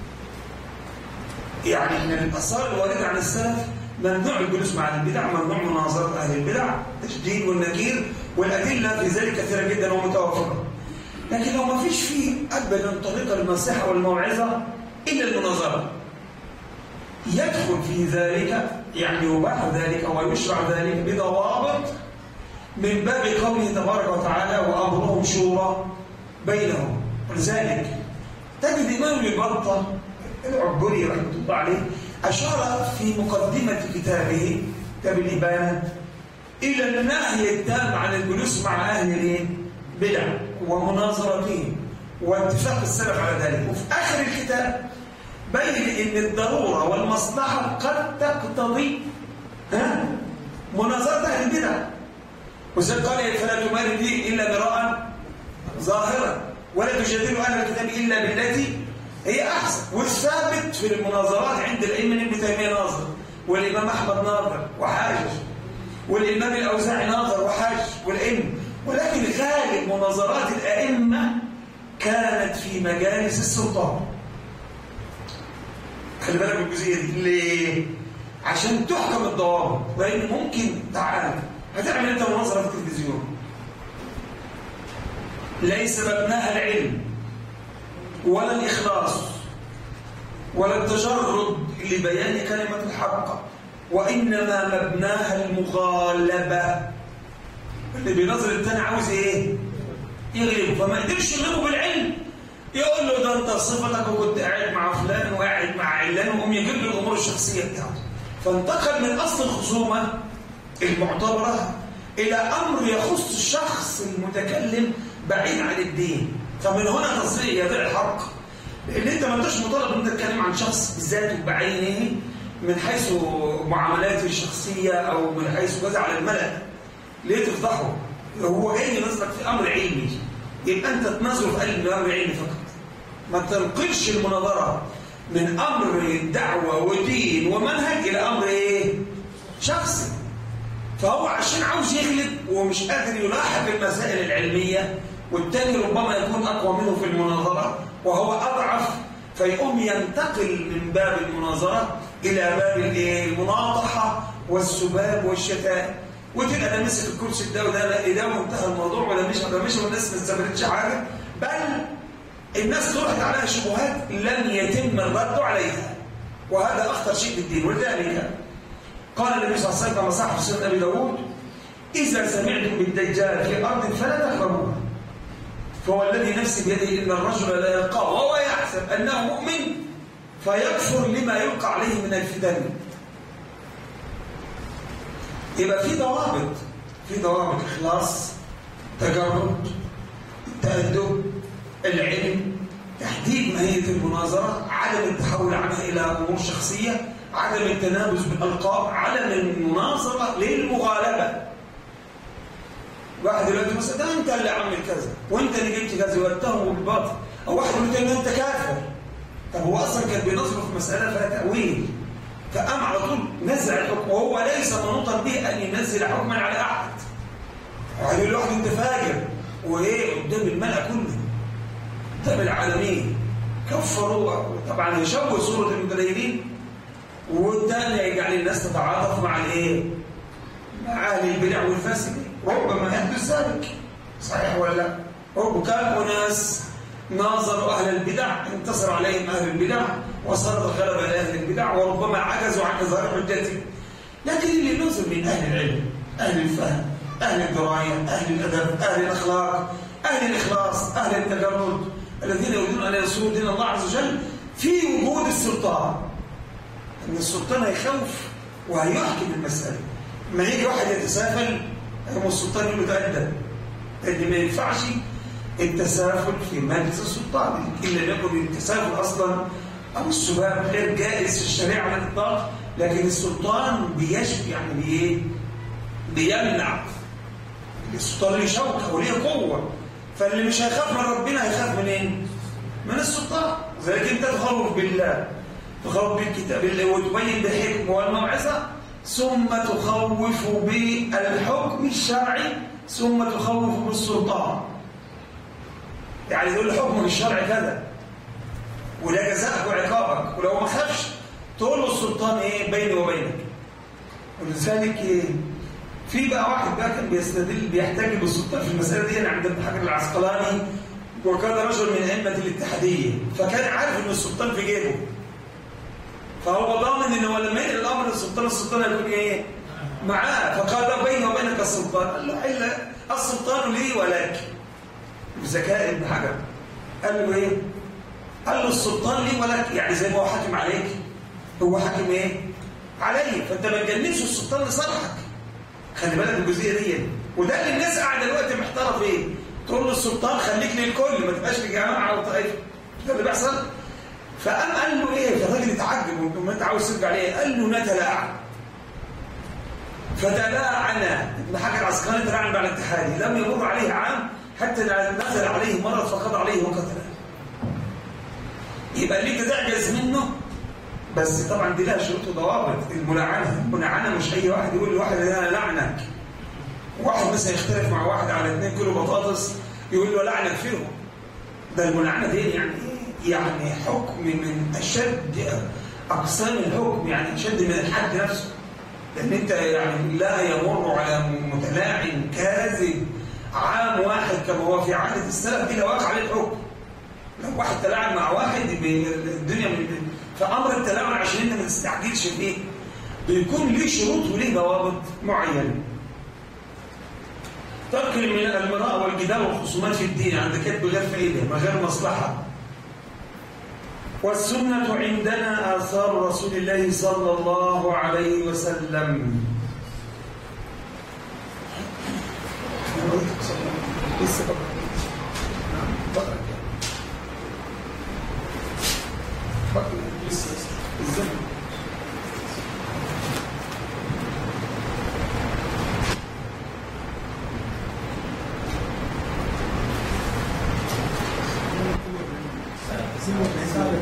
يعني احنا الاثار الوارده عن السلف ممنوع الجلوس مع البدع ممنوع مناظره اهل البدع تشديد والنكير والادله في ذلك كثيره جدا ومتوافره لكن لو ما فيش فيه ابدا طريقه المنصحه والموعظه الا المناظره يدخل في ذلك يعني يباح ذلك ويشرع ذلك بضوابط من باب قوله تبارك وتعالى وامرهم شورى بينهم ولذلك تجد امام البطه العبوري رحمه الله عليه أشار في مقدمة كتابه كتاب الإبانة إلى النهي التام عن الجلوس مع أهل البدع ومناظرتهم واتفاق السلف على ذلك وفي آخر الكتاب بين أن الضرورة والمصلحة قد تقتضي ها مناظرة أهل البدع وزي قال فلا تماري دي إلا براء ظاهرا ولا تجادلوا أهل الكتاب إلا بالتي هي أحسن والثابت في المناظرات عند الأئمة ابن تيمية ناظر والإمام أحمد ناظر وحاجج والإمام الأوزاعي ناظر وحاج والأئمة ولكن غالب مناظرات الأئمة كانت في مجالس السلطان خلي بالك من الجزئية دي ليه؟ عشان تحكم الضوابط لأن ممكن تعال هتعمل أنت مناظرة في التلفزيون ليس مبناها العلم ولا الإخلاص ولا التجرد لبيان كلمة الحق وإنما مبناها المغالبة اللي بينظر التاني عاوز إيه؟ يغلبه فما قدرش يغلبه بالعلم يقول له ده أنت صفتك وكنت قاعد مع فلان وقاعد مع علان وقوم يجيب له الأمور الشخصية بتاعته فانتقل من أصل الخصومة المعتبرة إلى أمر يخص الشخص المتكلم بعيد عن الدين فمن هنا تصريح يدعي الحق لان انت ما انتش مطالب ان تتكلم عن شخص بذاته بعينه من حيث معاملاته الشخصيه او من حيث كذا على الملأ ليه تفضحه هو جاي ينظرك في امر علمي يبقى انت تنظر في قلب امر علمي فقط ما تنقلش المناظره من امر دعوه ودين ومنهج الى امر ايه شخصي فهو عشان عاوز يغلب ومش قادر يلاحق المسائل العلميه والتاني ربما يكون اقوى منه في المناظره وهو اضعف فيقوم ينتقل من باب المناظره الى باب الايه المناطحه والسباب والشتائم وتلقى ده مسك الكرسي ده وده لا ده وانتهى الموضوع ولا مش ولا مش والناس ما استفادتش حاجه بل الناس طرحت عليها شبهات لم يتم الرد عليها وهذا اخطر شيء في الدين ولذلك قال النبي صلى الله عليه وسلم كما صح في سنه ابي داود اذا سمعتم بالدجال في ارض فلا تقربوه فهو الذي نفسي بيده ان الرجل لا يلقاه وهو يحسب انه مؤمن فيكفر لما يلقى عليه من الفتن يبقى في ضوابط في ضوابط اخلاص تجرد التأدب العلم تحديد ماهية المناظرة عدم التحول عنها إلى أمور شخصية عدم التنابز بالألقاب عدم المناظرة للمغالبة واحد دلوقتي مثلا ده انت اللي عامل كذا وانت اللي جبت كذا واتهمه بالباطل او واحد يقول ان انت كافر طب هو اصلا كان بينظر في مساله فيها تاويل فقام على طول نزل الحكم وهو ليس منوطا به ان ينزل حكما على احد واحد يقول لواحد انت فاجر وايه قدام الملأ كله قدام العالمين كفروا طبعا يشوه صوره المتدينين والثاني يجعل الناس تتعاطف مع الايه؟ مع اهل البدع والفاسدين ربما يحدث ذلك صحيح ولا لا؟ وكان أناس ناظروا أهل البدع انتصر عليهم أهل البدع وصارت الغلبة لأهل البدع وربما عجزوا عن إظهار حجتهم لكن اللي نزل من أهل العلم أهل الفهم أهل الدراية أهل الأدب أهل الأخلاق أهل الإخلاص أهل التجرد الذين يريدون أن ينصروا دين الله عز وجل في وجود السلطان أن السلطان هيخوف وهيحكم المسألة ما يجي واحد يتسافل هو السلطان يقول له تأدب لأن ما ينفعش التسافل في مجلس السلطان إن لم يكن التسافل أصلا أو السباب غير جائز في الشريعة على الإطلاق لكن السلطان بيشفي يعني بإيه؟ بيمنع السلطان ليه شوكة وليه قوة فاللي مش هيخاف من ربنا هيخاف منين؟ إيه؟ من السلطان ذلك أنت تخوف بالله تخوف بالكتاب وتبين بالحكم والموعظة ثم تخوف بالحكم الشرعي ثم تخوف بالسلطان يعني تقول الحكم الشرعي كذا ولا جزاءك وعقابك ولو ما خافش تقول له السلطان ايه بيني وبينك ولذلك إيه في بقى واحد بقى كان بيستدل بيحتاج بالسلطان في المساله دي عند ابن حجر العسقلاني وكان رجل من ائمه الاتحاديه فكان عارف ان السلطان في جيبه فهو ضامن ان هو لما ينقل الامر للسلطان السلطان هيكون ايه معاه فقال بيني وبينك السلطان قال له الا السلطان لي ولك بذكاء ابن حجر قال له ايه قال له السلطان لي ولك يعني زي ما هو حاكم عليك هو حاكم ايه علي فانت ما تجننش السلطان لصالحك خلي بالك الجزئيه دي وده اللي الناس قاعده دلوقتي محتاره فيه تقول له السلطان خليك للكل ما تبقاش لجماعه او طائفه ده اللي بيحصل فقام قال له ايه فالراجل اتعجب وما انت عاوز ترجع عليه قال له نتلاعن فتلاعن ابن حجر العسقلاني تلاعن بعد الاتحادي لم يمر عليه عام حتى نزل عليه مرض فقضى عليه وقتله يبقى اللي انت تعجز منه بس طبعا دي لها شروط وضوابط الملاعنه الملاعنه مش اي واحد يقول لواحد انا لعنك واحد مثلا يختلف مع واحد على 2 كيلو بطاطس يقول له لعنك فيهم ده الملاعنه دي يعني يعني حكم من اشد اقسام الحكم يعني اشد من الحد نفسه لان انت يعني لا يمر على متلاعن كاذب عام واحد كما هو في عهد السلف الا وقع عليه الحكم لو واحد تلاعن مع واحد الدنيا من فامر التلاعن عشان انت ما تستعجلش فيه بيكون ليه شروط وليه ضوابط معينه ترك المراء والجدال والخصومات في الدين عند كتب غير فائده ما غير مصلحه والسنة عندنا آثار رسول الله صلى الله عليه وسلم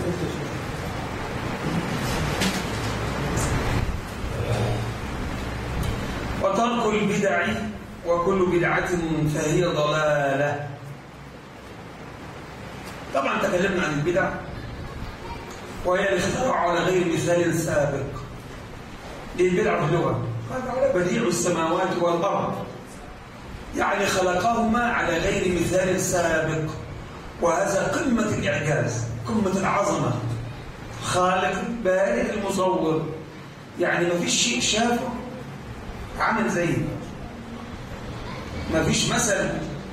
وترك البدع وكل بدعة فهي ضلالة طبعا تكلمنا عن البدع وهي الاختراع على غير مثال سابق للبدع في اللغة هذا بديع السماوات والأرض يعني خلقهما على غير مثال سابق وهذا قمة الإعجاز قمة العظمة خالق بارئ المصور يعني ما فيش شيء شافه عامل زيه ما فيش مثل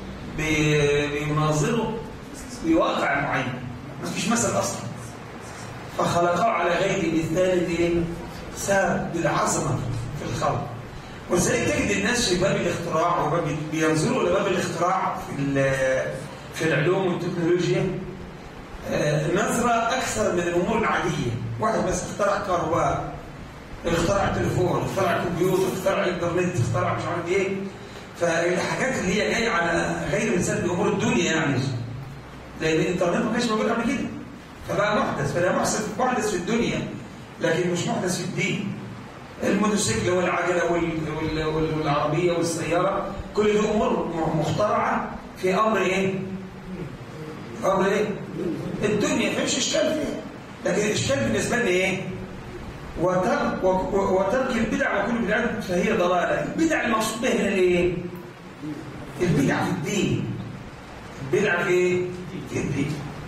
بيناظره بواقع معين ما فيش مثل أصلا فخلقه على غير مثال سابق بالعظمة في الخلق ولذلك تجد الناس في باب الاختراع وباب بينظروا لباب الاختراع في في العلوم والتكنولوجيا آه، نظرة أكثر من الأمور العادية واحد بس اخترع كهرباء اخترع تليفون اخترع كمبيوتر اخترع انترنت اخترع مش عارف ايه فالحاجات اللي هي جايه على غير مثال بامور الدنيا يعني لان الانترنت ما كانش موجود قبل كده فبقى محدث فده محدث محدث في الدنيا لكن مش محدث في الدين الموتوسيكل والعجلة والعربية والسيارة كل دي أمور مخترعة في أمر إيه؟ في أمر إيه؟ الدنيا فيش إشكال فيها لكن الإشكال بالنسبة لنا إيه؟ وترك, وترك البدع وكل بدعة فهي ضلالة البدع المقصود بها هنا إيه؟ البدع في الدين البدع في إيه؟ في الدين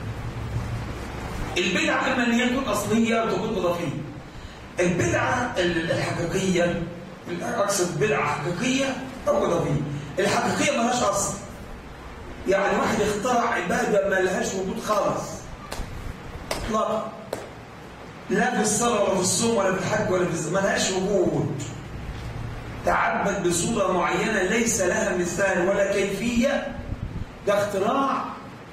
البدع إما أن يكون أصلية أو تكون إضافية البدعة الحقيقية أقصد بدعة حقيقية أو إضافية الحقيقية ما لهاش أصل يعني واحد اخترع عبادة ما لهاش وجود خالص اطلاقا لا في الصلاة ولا في الصوم ولا في الحج ولا في ما لهاش وجود تعبد بصورة معينة ليس لها مثال ولا كيفية ده اختراع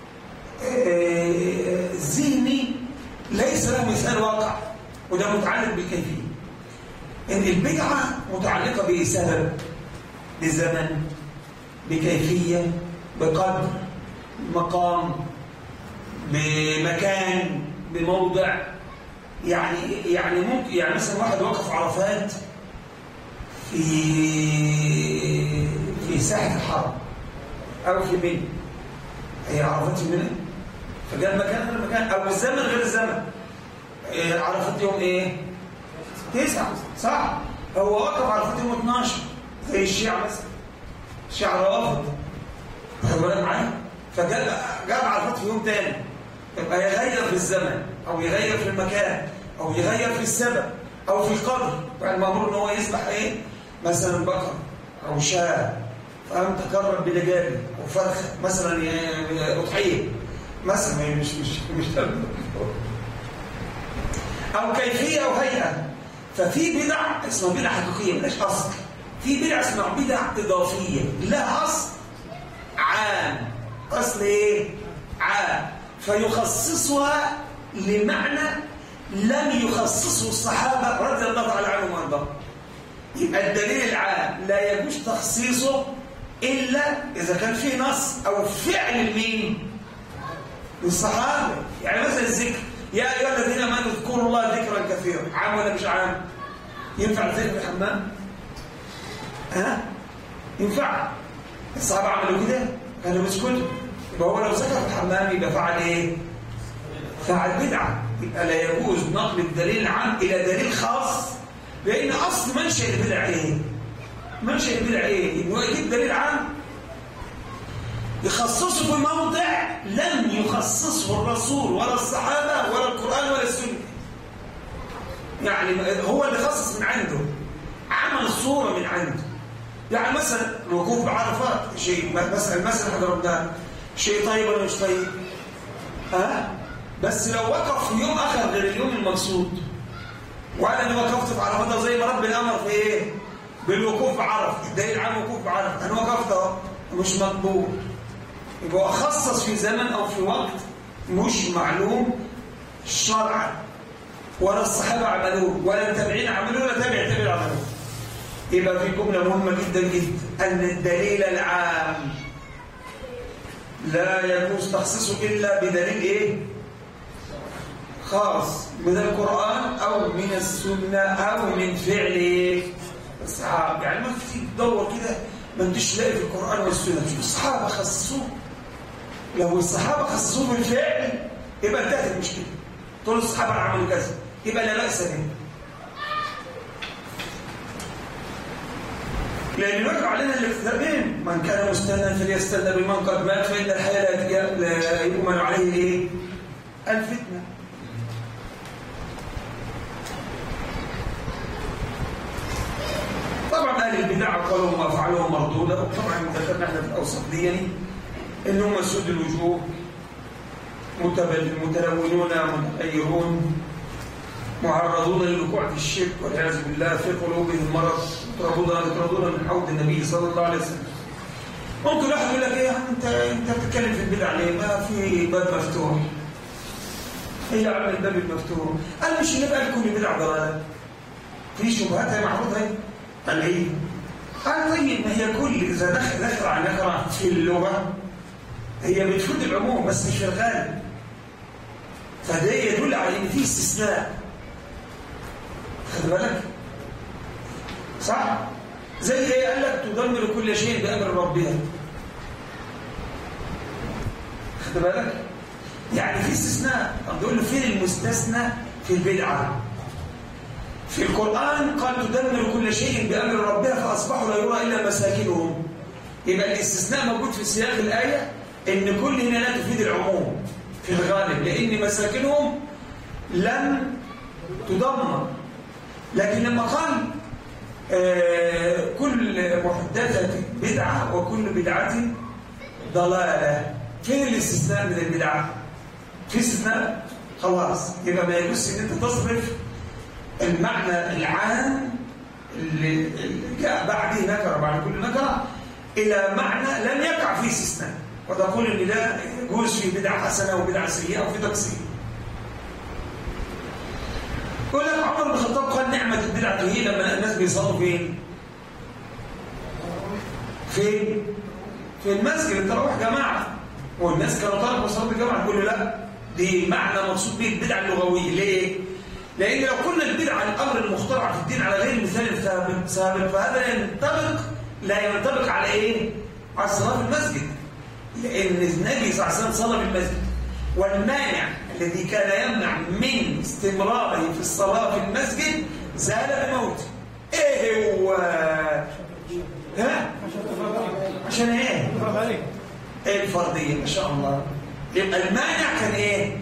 آه، ذهني ليس له مثال واقع وده متعلق بالكيفية إن البدعة متعلقة بسبب بزمن بكيفية بقدر مقام بمكان بموضع يعني يعني ممكن يعني مثلا واحد وقف عرفات في في ساحة الحرم أو في منى هي عرفات في منى فجاء المكان غير المكان أو الزمن غير الزمن إيه عرفت يوم ايه تسعة صح هو وقف عرفت يوم 12 زي الشيعة مثلا الشيعة روافض واخد بالك معايا فجاب جاب عرفات في يوم تاني يبقى يغير في الزمن او يغير في المكان او يغير في السبب او في القدر يعني المامور ان هو يذبح ايه مثلا بقر او شاة فقام تقرب بدجاجه او فرخه مثلا اضحيه مثلا مش مش مش أو كيفية أو هيئة ففي بدع اسمها بدع حقيقية ملاش أصل في بدع اسمها بدع إضافية لها أصل عام أصل إيه؟ عام فيخصصها لمعنى لم يخصصه الصحابة رضي الله تعالى عنهم وارضاهم يبقى الدليل العام لا يجوز تخصيصه إلا إذا كان فيه نص أو فعل مين؟ الصحابة يعني مثلا الذكر يا أيها الذين آمنوا اذكروا الله ذكرا كثيرا عام ولا مش عام ينفع الذكر في الحمام ها ينفع الصحابة عملوا كده كانوا بيسكتوا يبقى هو لو سكت في الحمام يبقى فعل ايه فعل بدعة يبقى لا يجوز نقل الدليل العام إلى دليل خاص لأن أصل منشأ البدع إيه؟ منشأ البدع إيه؟ إنه يجيب دليل عام يخصصه في موضع لم يخصصه الرسول ولا الصحابة ولا القرآن ولا السنة يعني هو اللي خصص من عنده عمل صورة من عنده يعني مثلا الوقوف بعرفات شيء مثلا مثلا ضربناه شيء طيب ولا مش طيب ها بس لو وقف في يوم اخر غير اليوم المقصود وانا اللي وقفت في عرفات زي ما ربنا امر في ايه بالوقوف بعرف الدليل عن الوقوف بعرف انا وقفت اهو مش مقبول يبقى خصص في زمن أو في وقت مش معلوم شرعا ولا الصحابة عملوه ولا التابعين عملوه ولا تابع تابع عملوه يبقى في جملة مهمة جدا جدا أن الدليل العام لا يجوز تخصيصه إلا بدليل إيه؟ خاص من القرآن أو من السنة أو من فعل الصحابة يعني ما في تدور كده ما انتش لاقي في القرآن والسنة شوف الصحابة خصصوه لو الصحابة خصصوه بالفعل يبقى انتهت المشكلة طول الصحابة عملوا كذا يبقى لا بأس به لأن يرجع علينا الاقتداء من كان مستنى فليستنى بمن قد مات فإن الحياة لا يؤمن عليه إيه؟ الفتنة طبعا أهل البدع قالوا وأفعالهم مردودة طبعا ذكرنا احنا في الأوسط دي يعني إن هم سود الوجوه متلونون متغيرون معرضون للوقوع في الشرك والعياذ بالله في قلوبهم مرض يطردون يطردون من حوض النبي صلى الله عليه وسلم ممكن واحد يقول لك ايه انت انت بتتكلم في البدع ليه؟ ما في باب مفتوح هي عم الباب المفتوح قال مش اللي بقى كل بدع ضلال في شبهات هي معروضه هي قال ايه؟ قال طيب ما هي كل اذا دخل دخل على نكره في اللغه هي بتفيد العموم بس مش في الغالب فده يدل على ان في استثناء خد بالك صح زي ايه قال لك تدمر كل شيء بامر ربها خد بالك يعني في استثناء طب بيقول له فين المستثنى في البدعه في القرآن قال تدمر كل شيء بأمر ربها فأصبحوا لا يرى إلا مساكنهم يبقى الاستثناء موجود في سياق الآية إن كل هنا لا تفيد العموم في الغالب لأن مساكنهم لم تدمر لكن لما قال آه كل محدثة بدعة وكل بدعة ضلالة فين الاستثناء من البدعة؟ في استثناء خلاص يبقى ما يجوز ان انت تصرف المعنى العام اللي جاء بعده نكره بعد كل نكره الى معنى لم يقع فيه استثناء وتقول ان ده يجوز في بدعه حسنه وبدعه سيئه وفي تقصير يقول لك عمر بن الخطاب قال نعمه البدعه هي لما الناس بيصلوا فين؟ فين؟ في المسجد التراويح جماعه والناس كانوا طالبوا صلاه الجماعه تقول له لا دي معنى مقصود به البدعه اللغويه ليه؟ لأن لو قلنا البدعة الأمر المخترع في الدين على غير مثال ثابت ثابت فهذا ينطبق لا ينطبق على إيه؟ على الصلاة في المسجد لأن النبي صلى الله عليه وسلم صلى في المسجد والمانع الذي كان يمنع من استمراره في الصلاة في المسجد زال بموته إيه هو؟ ها؟ عشان إيه؟ إيه الفرضية ما شاء الله يبقى المانع كان إيه؟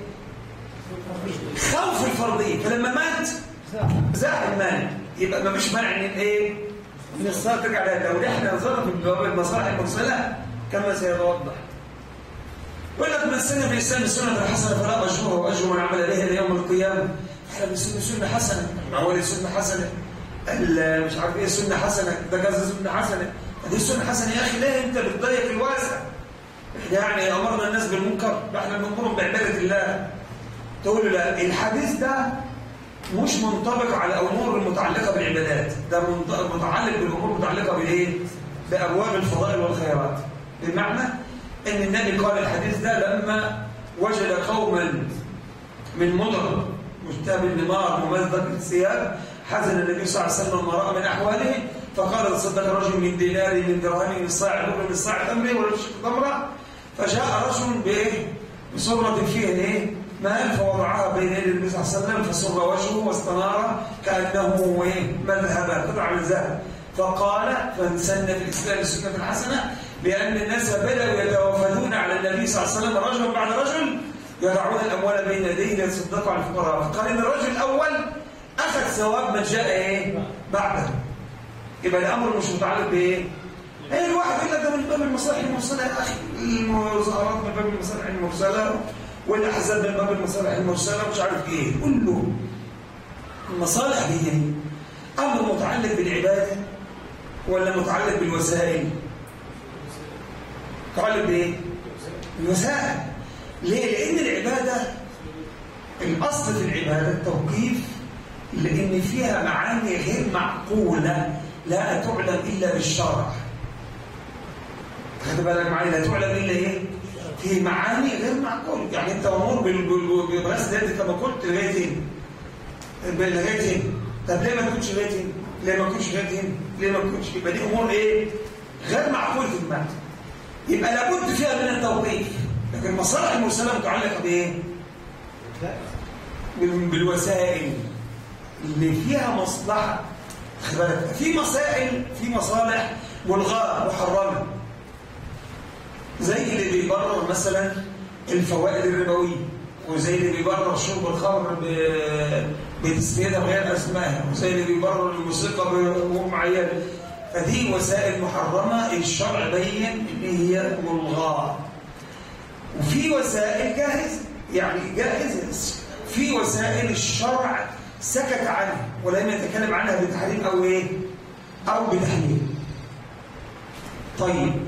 خوف الفرضية فلما مات زاح المانع يبقى ما فيش مانع من ايه من الصلاة ترجع لها لو احنا نظرنا في بواب المصالح المرسلة كما سيتوضح يقول لك من سنة بالإسلام السنة الحسنة فلا أجره وأجر من عمل بها ليوم القيامة احنا بنسمي سنة حسنة ما هو دي سنة حسنة مش عارف ايه سنة حسنة ده كذا سنة حسنة دي سنة حسنة يا أخي ليه أنت بتضيق الواسع يعني أمرنا الناس بالمنكر احنا بنأمرهم بعبادة الله تقول له لا الحديث ده مش منطبق على امور المتعلقه بالعبادات ده متعلق بالامور المتعلقه بالايه بابواب الفضائل والخيرات بمعنى ان النبي قال الحديث ده لما وجد قوما من مضر مجتاب النمار ممزق الثياب حزن النبي صلى الله عليه وسلم ما راى من احواله فقال تصدق رجل من دينار من درهم من صاع من صاع تمر ولا تمره فجاء رجل بايه بصره فيها ايه مال فوضعها بين يدي النبي صلى الله عليه وسلم فسر وجهه واستنار كانه مذهب قطع من ذهب فقال فسن في الاسلام السنه الحسنه بان الناس بداوا يتوافدون على النبي صلى الله عليه وسلم رجلا بعد رجل يضعون الاموال بين يديه ليتصدقوا على الفقراء فقال ان الرجل الاول اخذ ثواب من جاء ايه بعده يبقى الامر مش متعلق بايه ايه الواحد يقول لك ده من باب المصالح المرسله يا اخي المظاهرات من باب المصالح المرسله والاحزاب من باب المصالح المرسله مش عارف ايه قول له المصالح دي امر متعلق بالعباده ولا متعلق بالوسائل متعلق بايه بالوسائل ليه لان العباده الاصل في العباده التوقيف لان فيها معاني غير معقوله لا تعلم الا بالشرع خد بالك معايا لا تعلم الا ايه في معاني غير معقول يعني انت امور بغسل اليد كما قلت لغايه هنا لغايه هنا طب ليه ما تكونش لغايه هنا؟ ليه ما تكونش لغايه هنا؟ ليه ما تكونش يبقى دي امور ايه؟ غير معقول في المعنى يبقى لابد فيها من التوقيف لكن المصالح المرسله متعلقه بايه؟ بالوسائل اللي فيها مصلحه في مسائل في مصالح ملغاه محرمه زي اللي بيبرر مثلا الفوائد الربويه وزي اللي بيبرر شرب الخمر بتسميتها بغير اسمائها وزي اللي بيبرر الموسيقى بامور معينه فدي وسائل محرمه الشرع بين ان هي ملغاه وفي وسائل جاهزه يعني جاهزه في وسائل الشرع سكت عنها ولم يتكلم عنها بتحريم او ايه او بتحليل طيب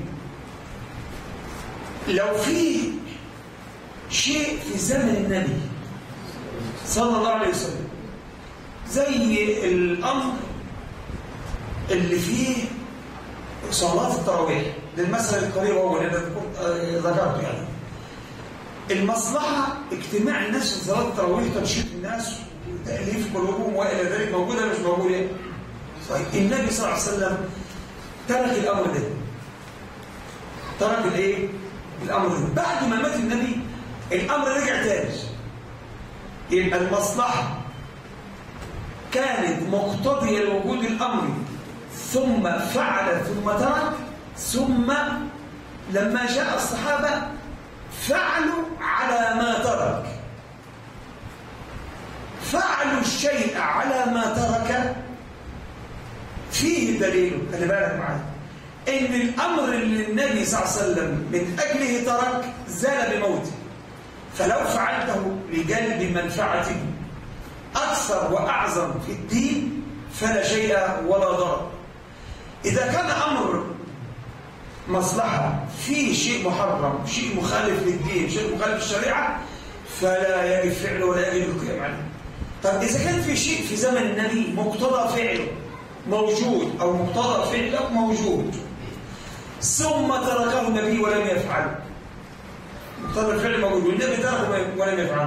لو في شيء في زمن النبي صلى الله عليه وسلم زي الأمر اللي فيه صلاة التراويح للمسألة القريبة هو اللي ذكرته يعني المصلحة اجتماع الناس في صلاة التراويح تنشيط الناس وتأليف قلوبهم وإلى ذلك موجودة مش موجودة طيب النبي صلى الله عليه وسلم ترك الأمر ده ترك الايه الامر ده بعد ما مات النبي الامر رجع تاني يبقى المصلحه كانت مقتضيه لوجود الامر ثم فعل ثم ترك ثم لما جاء الصحابه فعلوا على ما ترك فعلوا الشيء على ما ترك فيه دليل خلي بالك معايا ان الامر اللي النبي صلى الله عليه وسلم من اجله ترك زال بموته فلو فعلته لجلب منفعه اكثر واعظم في الدين فلا شيء ولا ضرر اذا كان امر مصلحه فيه شيء محرم شيء مخالف للدين شيء مخالف للشريعه فلا يجب فعله ولا يجب القيام عليه طب اذا كان في شيء في زمن النبي مقتضى فعله موجود او مقتضى فعله موجود ثم تركه النبي ولم يفعل مقتضى الفعل موجود والنبي تركه ولم يفعل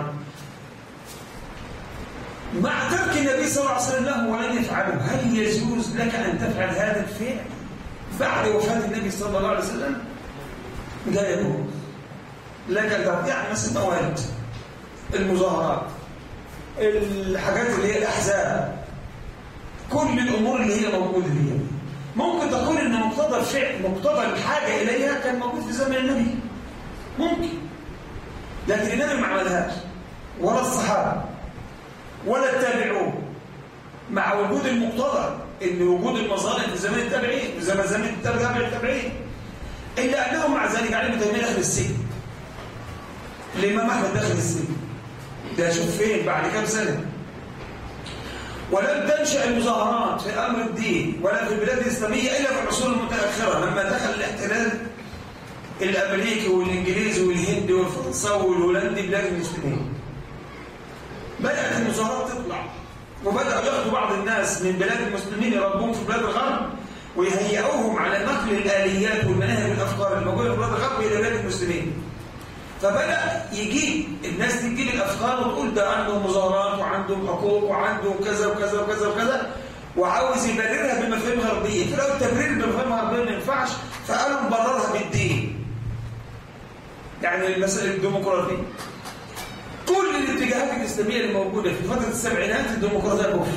مع ترك النبي صلى الله عليه وسلم له ولم يفعله هل يجوز لك أن تفعل هذا الفعل بعد وفاة النبي صلى الله عليه وسلم لا يجوز لك يعني مثل مواد المظاهرات الحاجات اللي هي الأحزاب كل الأمور اللي هي موجودة دي ممكن تقول ان مقتضى الفعل مقتضى الحاجه اليها كان موجود في زمن النبي ممكن لكن النبي ما عملهاش ولا الصحابه ولا التابعون مع وجود المقتضى ان وجود المظالم في زمان التابعين في زمان زمان التابع التابعين الا انهم مع ذلك علي بن تيميه دخل السجن الامام احمد دخل السجن ده شوف فين بعد كام سنه ولم تنشأ المظاهرات في أمر الدين ولا في البلاد الإسلامية إلا في العصور المتأخرة لما دخل الاحتلال الأمريكي والإنجليزي والهندي والفرنساوي والهولندي بلاد المسلمين بدأت المظاهرات تطلع وبدأوا ياخذوا بعض الناس من بلاد المسلمين يربوهم في بلاد الغرب ويهيئوهم على نقل الآليات والمناهج والأفكار الموجودة في بلاد الغرب إلى بلاد المسلمين فبدأ يجيب الناس تجيب الأفكار وتقول ده عنده مظاهرات وعنده حقوق وعنده كذا وكذا وكذا وكذا وعاوز يبررها بمفاهيم غربية فلو التبرير بمفاهيم غربية ما ينفعش فقالوا نبررها بالدين يعني المسألة الديمقراطية كل الاتجاهات الإسلامية اللي موجودة في فترة السبعينات الديمقراطية كفر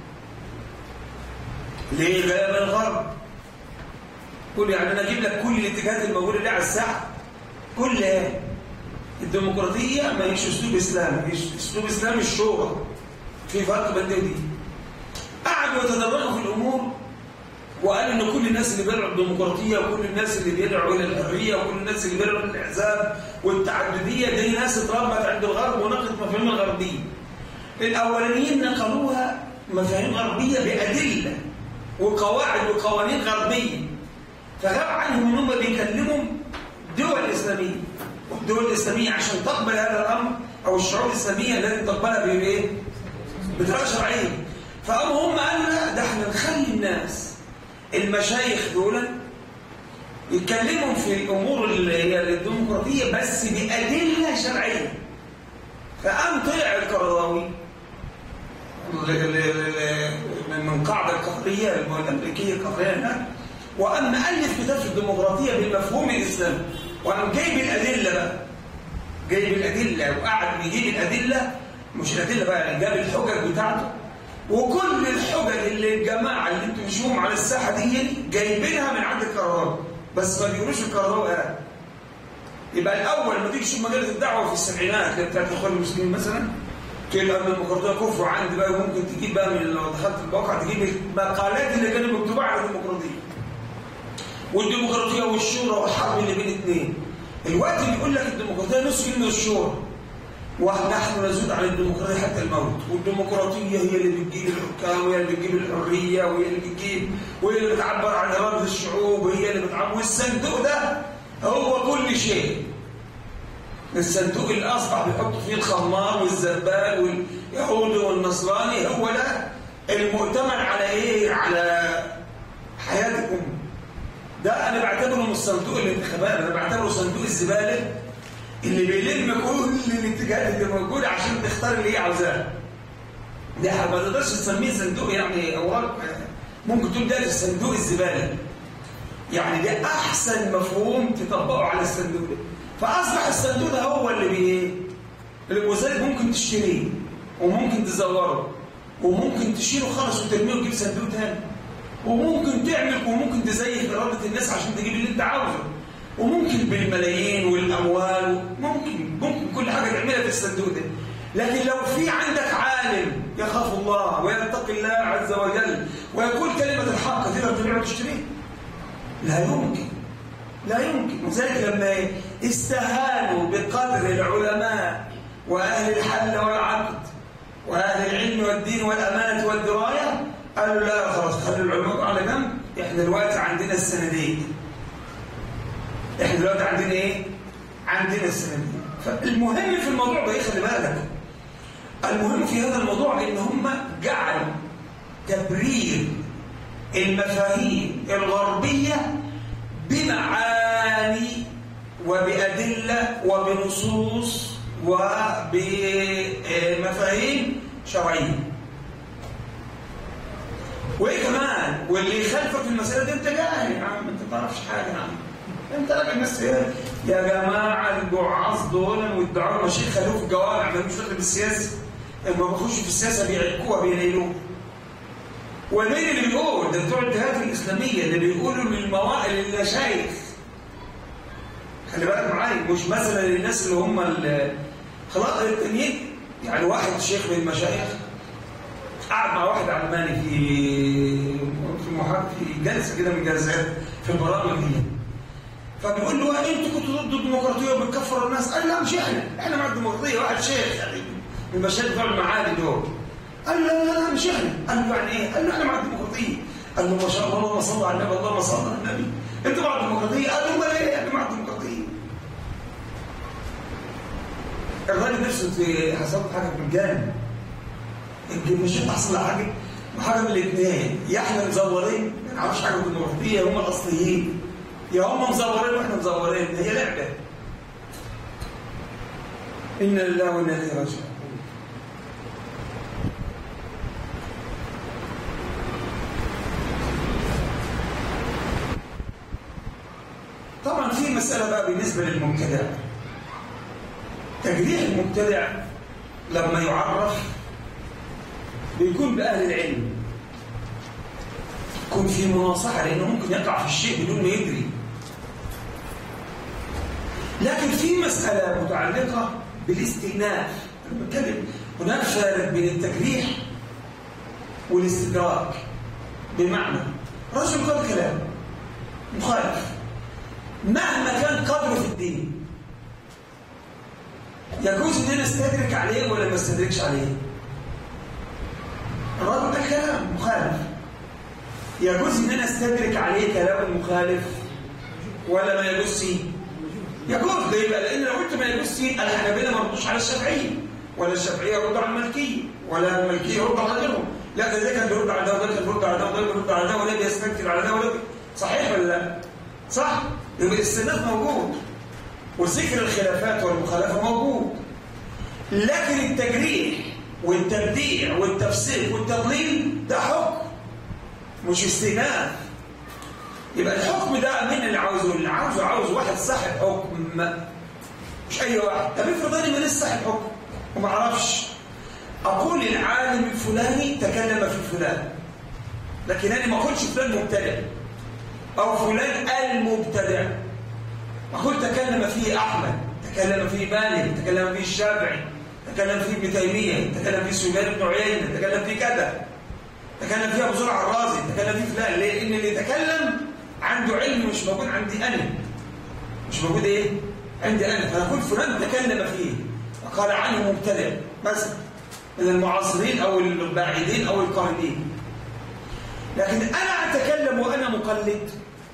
ليه بقى من الغرب كل يعني أنا أجيب لك كل الاتجاهات الموجودة دي على الساحة كلها الديمقراطية ما هيش اسلوب اسلامي اسلوب اسلامي الشورى في فرق بين دي ودي قعدوا يتدرجوا في الامور وقال ان كل الناس اللي بيدعوا الديمقراطيه وكل الناس اللي بيدعوا الى الحريه وكل الناس اللي بيدعوا للاحزاب والتعدديه دي ناس اتربت عند الغرب ونقلت مفاهيم الغربيه الاولانيين نقلوها مفاهيم غربيه بادله وقواعد وقوانين غربيه فغاب عنهم ان هم بيكلموا دول اسلاميه والدول الإسلامية عشان تقبل هذا الأمر أو الشعوب الإسلامية التي تقبلها بإيه؟ بطريقة شرعية فقاموا هم قالوا لا ده احنا نخلي الناس المشايخ دول يتكلموا في الامور اللي هي الديمقراطيه بس بادله شرعيه فقام طلع القرضاوي من قاعده القهريه الامريكيه القهريه هناك وقام مؤلف كتاب في الديمقراطيه بالمفهوم الاسلامي وقام جايب الادله بقى جايب الادله وقعد بيجيب الادله مش الادله بقى يعني جاب الحجج بتاعته وكل الحجج اللي الجماعه اللي انتم مشوهم على الساحه دي جايبينها من عند القرارات بس ما بيقولوش القرارات قال يبقى الاول ما تيجي تشوف مجله الدعوه في السبعينات اللي بتاعت الاخوان المسلمين مثلا تقول ان الديمقراطيه كفر عندي بقى وممكن تجيب بقى من لو دخلت الموقع تجيب المقالات اللي كانت مكتوبه على الديمقراطيه والديمقراطيه والشورى والحرب اللي بين الاثنين الوقت بيقول لك الديمقراطيه نصف من الشورى ونحن نزود عن الديمقراطيه حتى الموت والديمقراطيه هي اللي بتجيب الحكام وهي اللي بتجيب الحريه وهي اللي بتجيب وهي اللي بتعبر عن اراده الشعوب وهي اللي بتعبر والصندوق ده هو كل شيء الصندوق اللي اصبح بيحط فيه الخمار والزبال واليهودي والنصراني هو ده المؤتمن على ايه على حياه الامه ده انا بعتبره مش صندوق الانتخابات انا بعتبره صندوق الزباله اللي بيلم كل الاتجاهات اللي موجوده عشان تختار اللي هي عاوزاه ده ما تقدرش تسميه صندوق يعني اوراق ممكن تقول ده صندوق الزباله يعني ده احسن مفهوم تطبقه على الصندوق ده فاصبح الصندوق ده هو اللي بي وذلك ممكن تشتريه وممكن تزوره وممكن تشيله خالص وترميه وتجيب صندوق تاني وممكن تعمل وممكن تزيف إرادة الناس عشان تجيب اللي انت عاوزه وممكن بالملايين والأموال ممكن ممكن كل حاجة تعملها في الصندوق ده لكن لو في عندك عالم يخاف الله ويتقي الله عز وجل ويقول كلمة الحق تقدر تبيعه وتشتريه لا يمكن لا يمكن وذلك لما استهانوا بقدر العلماء وأهل الحل والعقد وأهل العلم والدين والأمانة والدراية قالوا لا خلاص خلوا العلماء على جنب احنا دلوقتي عندنا السندين احنا دلوقتي عندنا ايه عندنا السندين فالمهم في الموضوع ده ايه خلي بالك المهم في هذا الموضوع ان هم جعلوا تبرير المفاهيم الغربيه بمعاني وبأدلة وبنصوص وبمفاهيم شرعيه وايه كمان واللي يخالفك في المساله دي انت جاهل يا عم انت ما تعرفش حاجه يا عم انت راجل ناس يا جماعه الجعاص دول ويدعوا المشيخ خلوه في الجوامع ما مش داخل بالسياسه لما بيخشوا في السياسه بيعكوها بينيلوها ومين اللي بيقول ده بتوع الجهات الاسلاميه اللي بيقولوا للمواقع للمشايخ خلي بالك معايا مش مثلا للناس اللي هم خلاص التانيين يعني واحد شيخ من المشايخ قعد مع واحد علماني في في محاضره في جلسه كده من الجلسات في البرامج دي فبيقول له انتوا كنتوا ضد الديمقراطيه وبتكفروا الناس قال لا مش احنا احنا مع الديمقراطيه واحد شيخ يعني من المشايخ بتوع المعادي دول قال له لا لا لا مش احنا قال له يعني ايه؟ قال له احنا مع الديمقراطيه قال له ما شاء الله اللهم صل على النبي اللهم صل على النبي انتوا مع الديمقراطيه قال له امال ايه احنا مع الديمقراطيه الراجل نفسه في حصل حاجه في الجانب مش هتحصل حاجه وحاجه من الاثنين يا احنا مزورين ما نعرفش حاجه في الديمقراطيه هم الاصليين يا هم مزورين واحنا مزورين هي لعبه انا لله وانا اليه راجعون طبعا في مسألة بقى بالنسبة للمبتدع تجريح المبتدع لما يعرف بيكون بأهل العلم يكون في مناصحة لأنه ممكن يقع في الشيء بدون ما يدري لكن في مسألة متعلقة بالاستئناف أنا بتكلم هناك فارق بين التجريح والاستدراك بمعنى رجل قال كلام مخالف مهما كان قدره في الدين يجوز ان انا استدرك عليه ولا ما استدركش عليه الراجل ده كلام مخالف يجوز ان انا استدرك عليه كلام مخالف ولا ما يجوز يجوز ده يبقى لان لو قلت ما يجوز الحنابلة ما ردوش على الشافعيه ولا الشافعيه يردوا على المالكيه ولا المالكيه يردوا على غيرهم لا ده ده كان بيرد على ده وده كان بيرد على ده وده بيرد على ده ولا بيستنكر على ده ولا صحيح ولا لا؟ صح؟ يبقى الاستئناف موجود وذكر الخلافات والمخالفة موجود لكن التجريح والتبديع والتفسير والتضليل ده حكم مش استئناف يبقى الحكم ده مين اللي عاوزه اللي عاوزه عاوز واحد صاحب حكم مش اي واحد طب افرض انا ماليش صاحب حكم وما اعرفش اقول العالم الفلاني تكلم في فلان لكن انا ما اقولش فلان مبتدع او فلان المبتدع اقول تكلم فيه احمد تكلم فيه مالك تكلم فيه الشافعي تكلم فيه ابن تيميه تكلم فيه سفيان بن عيينه تكلم فيه كذا تكلم فيه ابو زرع الرازي تكلم فيه فلان ليه؟ ان اللي يتكلم عنده علم مش موجود عندي انا مش موجود ايه؟ عندي انا فنقول فلان تكلم فيه وقال عنه مبتدع مثلا من المعاصرين او الباعدين او القائلين لكن انا اتكلم وانا مقلد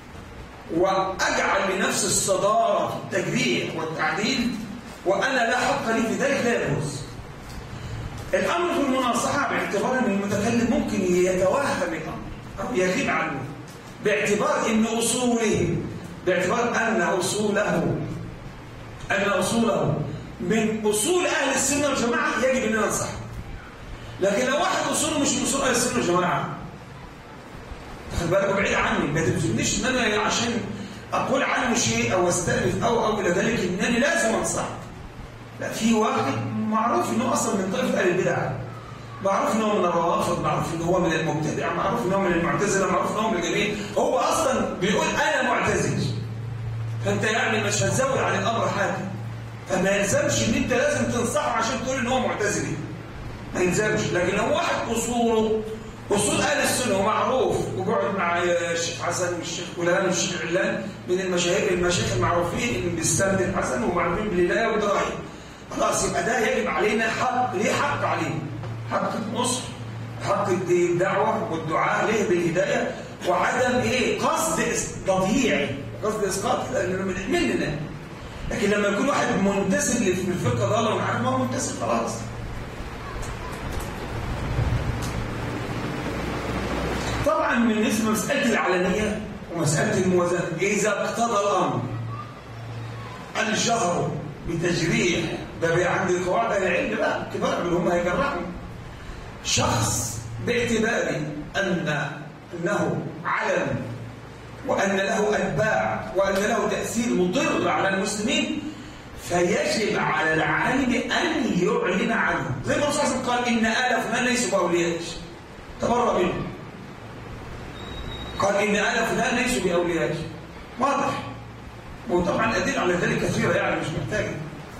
واجعل لنفسي الصداره في التجريح والتعديل وانا لا حق لي في ذلك لا يجوز الامر في المناصحه باعتبار ان المتكلم ممكن يتوهم الامر او يغيب عنه باعتبار ان اصوله باعتبار ان اصوله ان اصوله من اصول اهل السنه والجماعه يجب ان ننصح لكن لو واحد اصوله مش من اصول اهل السنه والجماعه خد بالك بعيد عني ما تلزمنيش ان انا عشان اقول عنه شيء او استأنف او او الى ذلك انني لازم انصح لا في واحد معروف انه اصلا من طائفه اهل البدع معروف انه من الروافض معروف انه هو من المبتدع معروف انه من المعتزله معروف انه من الجميع هو اصلا بيقول انا معتزل فانت يعني مش هتزود عن الامر حاجه فما يلزمش ان انت لازم تنصحه عشان تقول ان هو معتزلي ما يلزمش لكن لو واحد اصوله اصول اهل السنه ومعروف وقعد مع الشيخ حسن والشيخ فلان والشيخ علان من المشاهير المشايخ المعروفين اللي بالسند الحسن ومعروفين بالهدايه والدرايه خلاص يبقى ده يجب علينا حق ليه حق عليه حق النصر حق الدعوه والدعاء ليه بالهدايه وعدم ايه قصد تضييع قصد اسقاط لانه من مننا لكن لما يكون واحد منتسب للفقه ضاله ونعرف ما هو منتسب خلاص طبعا بالنسبه لمساله العلنيه ومساله الموازنه اذا اقتضى الامر الجهر بتجريح ده عند القواعد اهل العلم بقى كبار من هم هيجرحوا شخص باعتبار ان انه علم وان له اتباع وان له تاثير مضر على المسلمين فيجب على العالم ان يعلن عنه زي ما الرسول صلى الله عليه وسلم قال ان ال فلان ليسوا باولياء تبرأ منه قال إن آل فلان ليسوا بأولياء واضح وطبعا الأدلة على ذلك كثيرة يعني مش محتاجة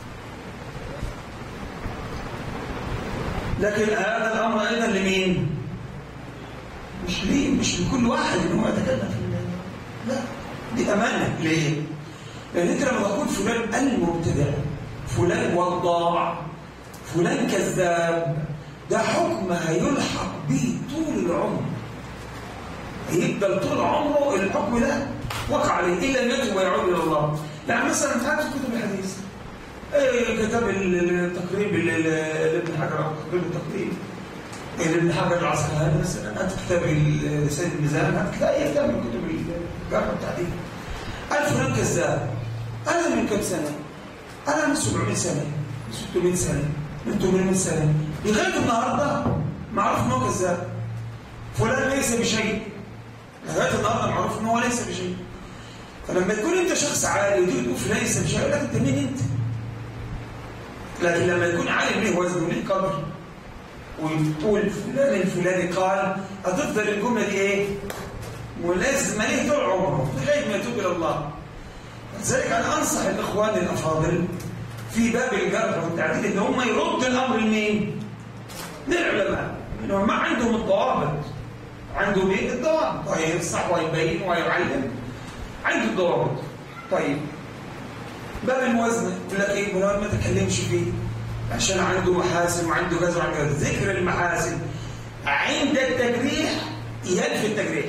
لكن هذا الأمر أيضا لمين؟ مش ليه مش لكل واحد إن هو يتكلم في لا دي أمانة ليه؟ لأن أنت لما تقول فلان المبتدع فلان وضاع فلان كذاب ده حكم هيلحق به طول العمر يفضل طول عمره الحكم ده وقع عليه الا ان يتوب ويعود الى الله يعني مثلا هات كتب الحديث ايه كتاب التقريب لابن حجر او تقريب التقريب لابن حجر العسقلاني مثلا هات كتاب لسيد الميزان هات كتاب اي كتاب من كتب الجرح والتعديل قال فلان كذاب انا من كم سنه انا من 700 سنه من 600 سنه من 800 سنه لغايه النهارده معروف ان هو كذاب فلان ليس بشيء لغايه النهارده معروف ان هو ليس بشيء فلما تكون انت شخص عالي وتيجي تقول فلان ليس بشيء يقول لك انت مين انت؟ لكن لما يكون عالم ليه وزن وليه قدر وتقول فلان الفلاني قال هتفضل الجمله دي ايه؟ ملازمه ليه طول عمره لغايه ما يتوب الى الله لذلك انا انصح الاخوان الافاضل في باب الجرح والتعديل ان هم يردوا الامر لمين؟ للعلماء لانهم ما عندهم الضوابط عنده ايه الضوابط وهينصح ويبين ويعلم عنده الضوابط طيب باب الموازنه يقول لك ايه فلان ما تتكلمش فيه عشان عنده محاسن وعنده كذا وعنده كذا ذكر المحاسن عند التجريح ينفي التجريح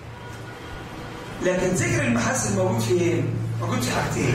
لكن ذكر المحاسن موجود في ايه؟ موجود في حاجتين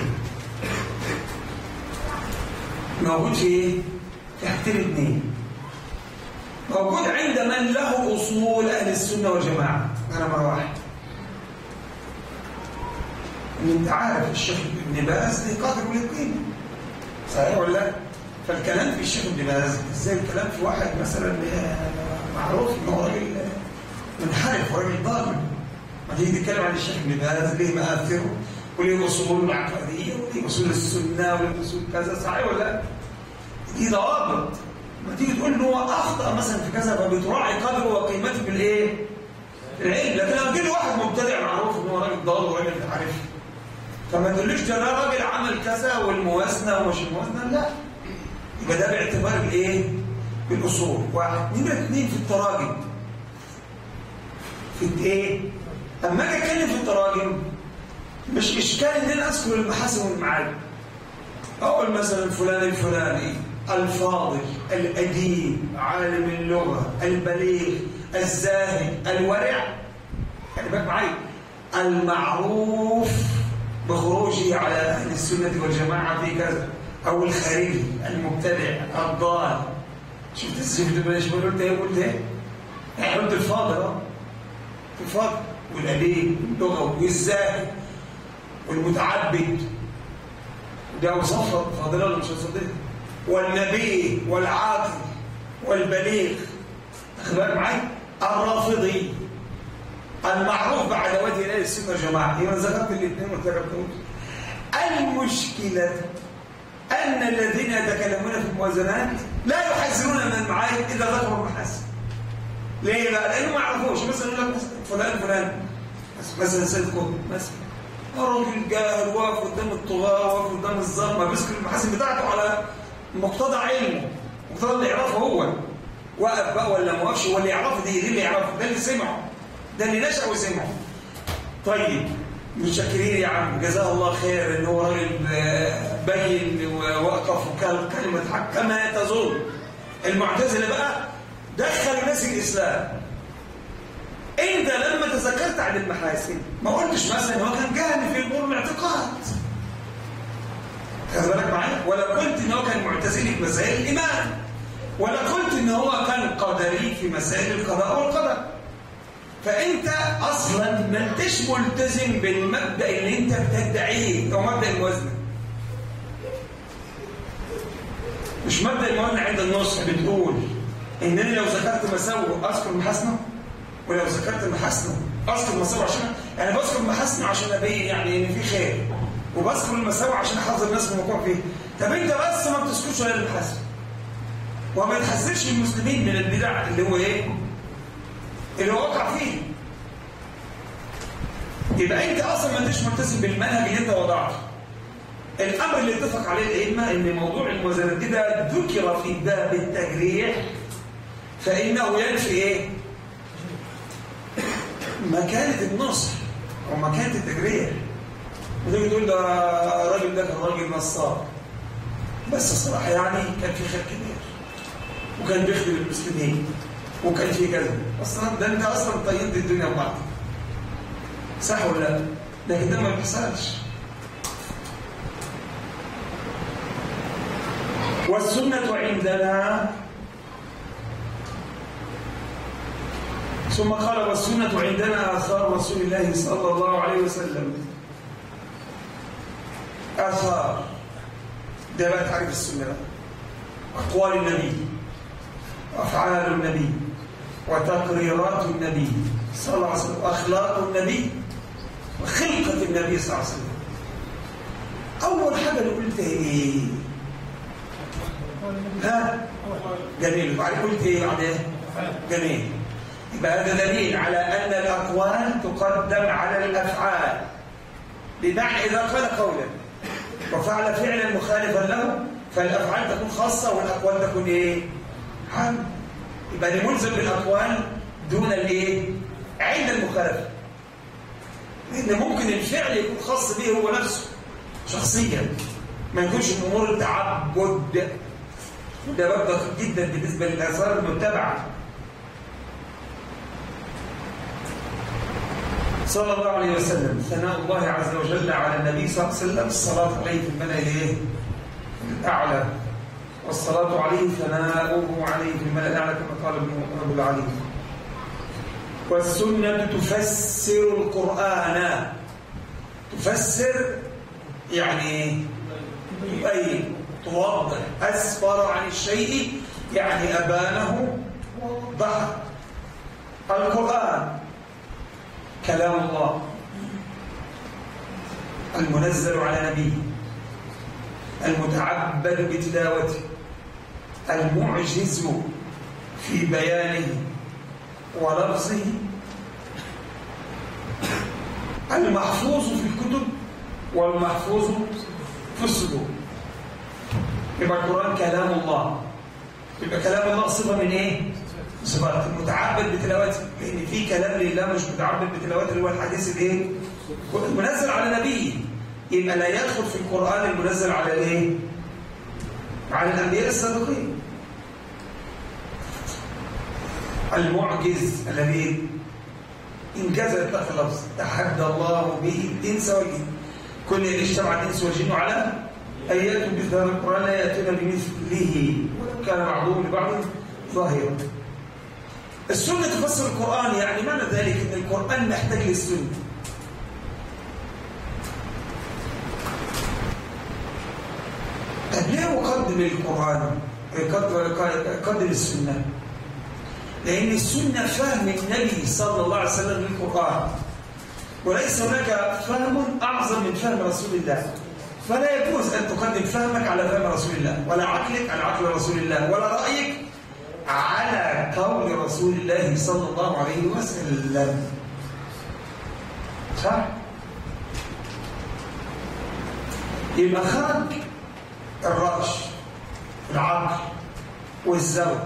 موجود في ايه؟ في حاجتين اثنين موجود عند من له أصول أهل السنة والجماعة أنا مرة واحد ان انت عارف الشيخ ابن باز ليه قدر وليه قيمه صحيح ولا لا؟ فالكلام في الشيخ ابن باز زي الكلام في واحد مثلا معروف ان هو راجل منحرف وراجل ضال ما تيجي تتكلم عن الشيخ ابن باز ليه مآثره وليه اصول العقديه وليه اصول السنه وليه اصول كذا صحيح ولا لا؟ دي ضوابط ما تيجي تقول ان هو اخطا مثلا في كذا فبتراعي قدره وقيمته بالايه؟ العلم لكن لو جه واحد مبتدع معروف ان هو راجل ضال وراجل عارف فما تقوليش ده راجل عمل كذا والموازنه ومش الموازنه لا يبقى ده باعتبار الايه؟ بالاصول واحد نمره اثنين في التراجم في ايه؟ اما اجي اتكلم في التراجم مش اشكال ان انا اذكر المحاسن والمعالم اقول مثلا فلان الفلاني الفاضل الاديب عالم اللغه البليغ الزاهد الورع خلي بالك معايا المعروف بخروجه على اهل السنه والجماعه في كذا او الخارجي المبتدع الضال شفت الزبد ماشي قلت ايه قلت ايه؟ قلت الفاضل اه الفاضل والاديب واللغه والزاهد والمتعبد ده اوصاف فاضله ولا مش هتصدقها والنبي والعاقل والبليغ خد بالك معايا الرافضي المعروف بعد وجه الله السنه والجماعه يبقى ذكرت الاثنين وتركتهم المشكله ان الذين يتكلمون في الموازنات لا يحذرون من المعايب اذا ذكروا المحاسن ليه بقى؟ لانه ما يعرفوش مثلا يقول لك فلان فلان مثلا سيد قطب مثلا الراجل جاهل واقف قدام الطغاة واقف قدام الظلمة بيذكر المحاسن بتاعته على مقتضى علمه مقتضى اللي يعرفه هو وقف بقى ولا ما وقفش هو اللي يعرفه دي دي اللي يعرفه ده اللي سمعه ده اللي نشأ وسمعه طيب متشكرين يا عم جزاه الله خير ان هو راجل بين ووقف وكان كلمة حق كما تظن المعتزلة بقى دخل الناس الإسلام انت لما تذكرت عن المحاسن ما قلتش مثلا هو كان جاهل في امور الاعتقاد خد بالك معايا ولا قلت ان هو كان معتزلي في مسائل الايمان ولا قلت ان هو كان قدري في مسائل القضاء والقدر فانت اصلا ما انتش ملتزم بالمبدا اللي انت بتدعيه او مبدا الموازنه مش مبدا الموازنه عند النصح بتقول انني لو ذكرت مساوئ اذكر محاسنه ولو ذكرت محاسنه اذكر المساوئ عشان يعني بذكر محاسنه عشان ابين يعني ان في خير وبذكر المساوئ عشان احذر الناس من الوقوع فيه طب انت بس ما بتذكرش ولا المحاسن وما تحذرش المسلمين من البدع اللي هو ايه اللي هو وقع فيه يبقى انت اصلا ما انتش ملتزم بالمنهج اللي انت وضعته الامر اللي اتفق عليه الائمه ان موضوع الموازنه كده ذكر في باب التجريح فانه ينفي ايه مكانه النصح ومكانه التجريح وتيجي تقول ده الراجل ده كان راجل نصاب بس الصراحه يعني كان في خير كبير وكان بيخدم المسلمين وكان في كذا اصلا ده انت اصلا طيبت الدنيا ببعض صح ولا لا؟ لكن ده ما بيحصلش والسنة عندنا ثم قال والسنة عندنا آثار رسول الله صلى الله عليه وسلم آثار ده بقى تعريف السنة بقى أقوال النبي وأفعال النبي وتقريرات النبي صلى الله عليه وسلم وأخلاق النبي وخلقة النبي صلى الله عليه وسلم أول حاجة اللي قلتها إيه؟ ها؟ جميل وبعد قلت إيه بعدها؟ جميل يبقى هذا دليل على أن الأقوال تقدم على الأفعال بمعنى إذا قال قولا وفعل فعلا مخالفا له فالافعال تكون خاصه والاقوال تكون ايه عام يبقى الملزم بالاقوال دون الايه عند المخالفه لان ممكن الفعل يكون خاص به هو نفسه شخصيا ما يكونش من امور التعبد ده باب دقيق جدا بالنسبه للاثار المتبعه صلى الله عليه وسلم ثناء الله عز وجل على النبي صلى الله عليه وسلم الصلاة عليه في الملأ الايه؟ الأعلى والصلاة عليه ثناؤه عليه في الملأ الأعلى كما قال ابن أبو العلي والسنة تفسر القرآن تفسر يعني تبين توضح أسفر عن الشيء يعني أبانه ووضحه القرآن كلام الله المنزل على نبيه المتعبد بتلاوته المعجز في بيانه ولفظه المحفوظ في الكتب والمحفوظ في الصدور يبقى القرآن كلام الله يبقى كلام الله صفة من ايه؟ صفات المتعبد بتلاوته لأن في كلام لله مش متعبد بتلاوته اللي هو الحديث الايه؟ المنزل على نبيه يبقى لا يدخل في القرآن المنزل على الايه؟ على الأنبياء السابقين المعجز الذي إنجاز إطلاق اللفظ تحدى الله به الإنس والجن كل اجتمع الإنس والجن على آيات مثل القرآن لا يأتون بمثله ولو كان بعضهم لبعض ظاهرا السنة تفسر القرآن يعني معنى ذلك أن القرآن محتاج للسنة طب ليه أقدم القرآن؟ أقدم السنة لأن السنة فهم النبي صلى الله عليه وسلم للقرآن وليس هناك فهم أعظم من فهم رسول الله فلا يجوز أن تقدم فهمك على فهم رسول الله ولا عقلك على عقل رسول الله ولا رأيك على قول رسول الله صلى الله عليه وسلم صح؟ يبقى خرج الرأش العقل والزوج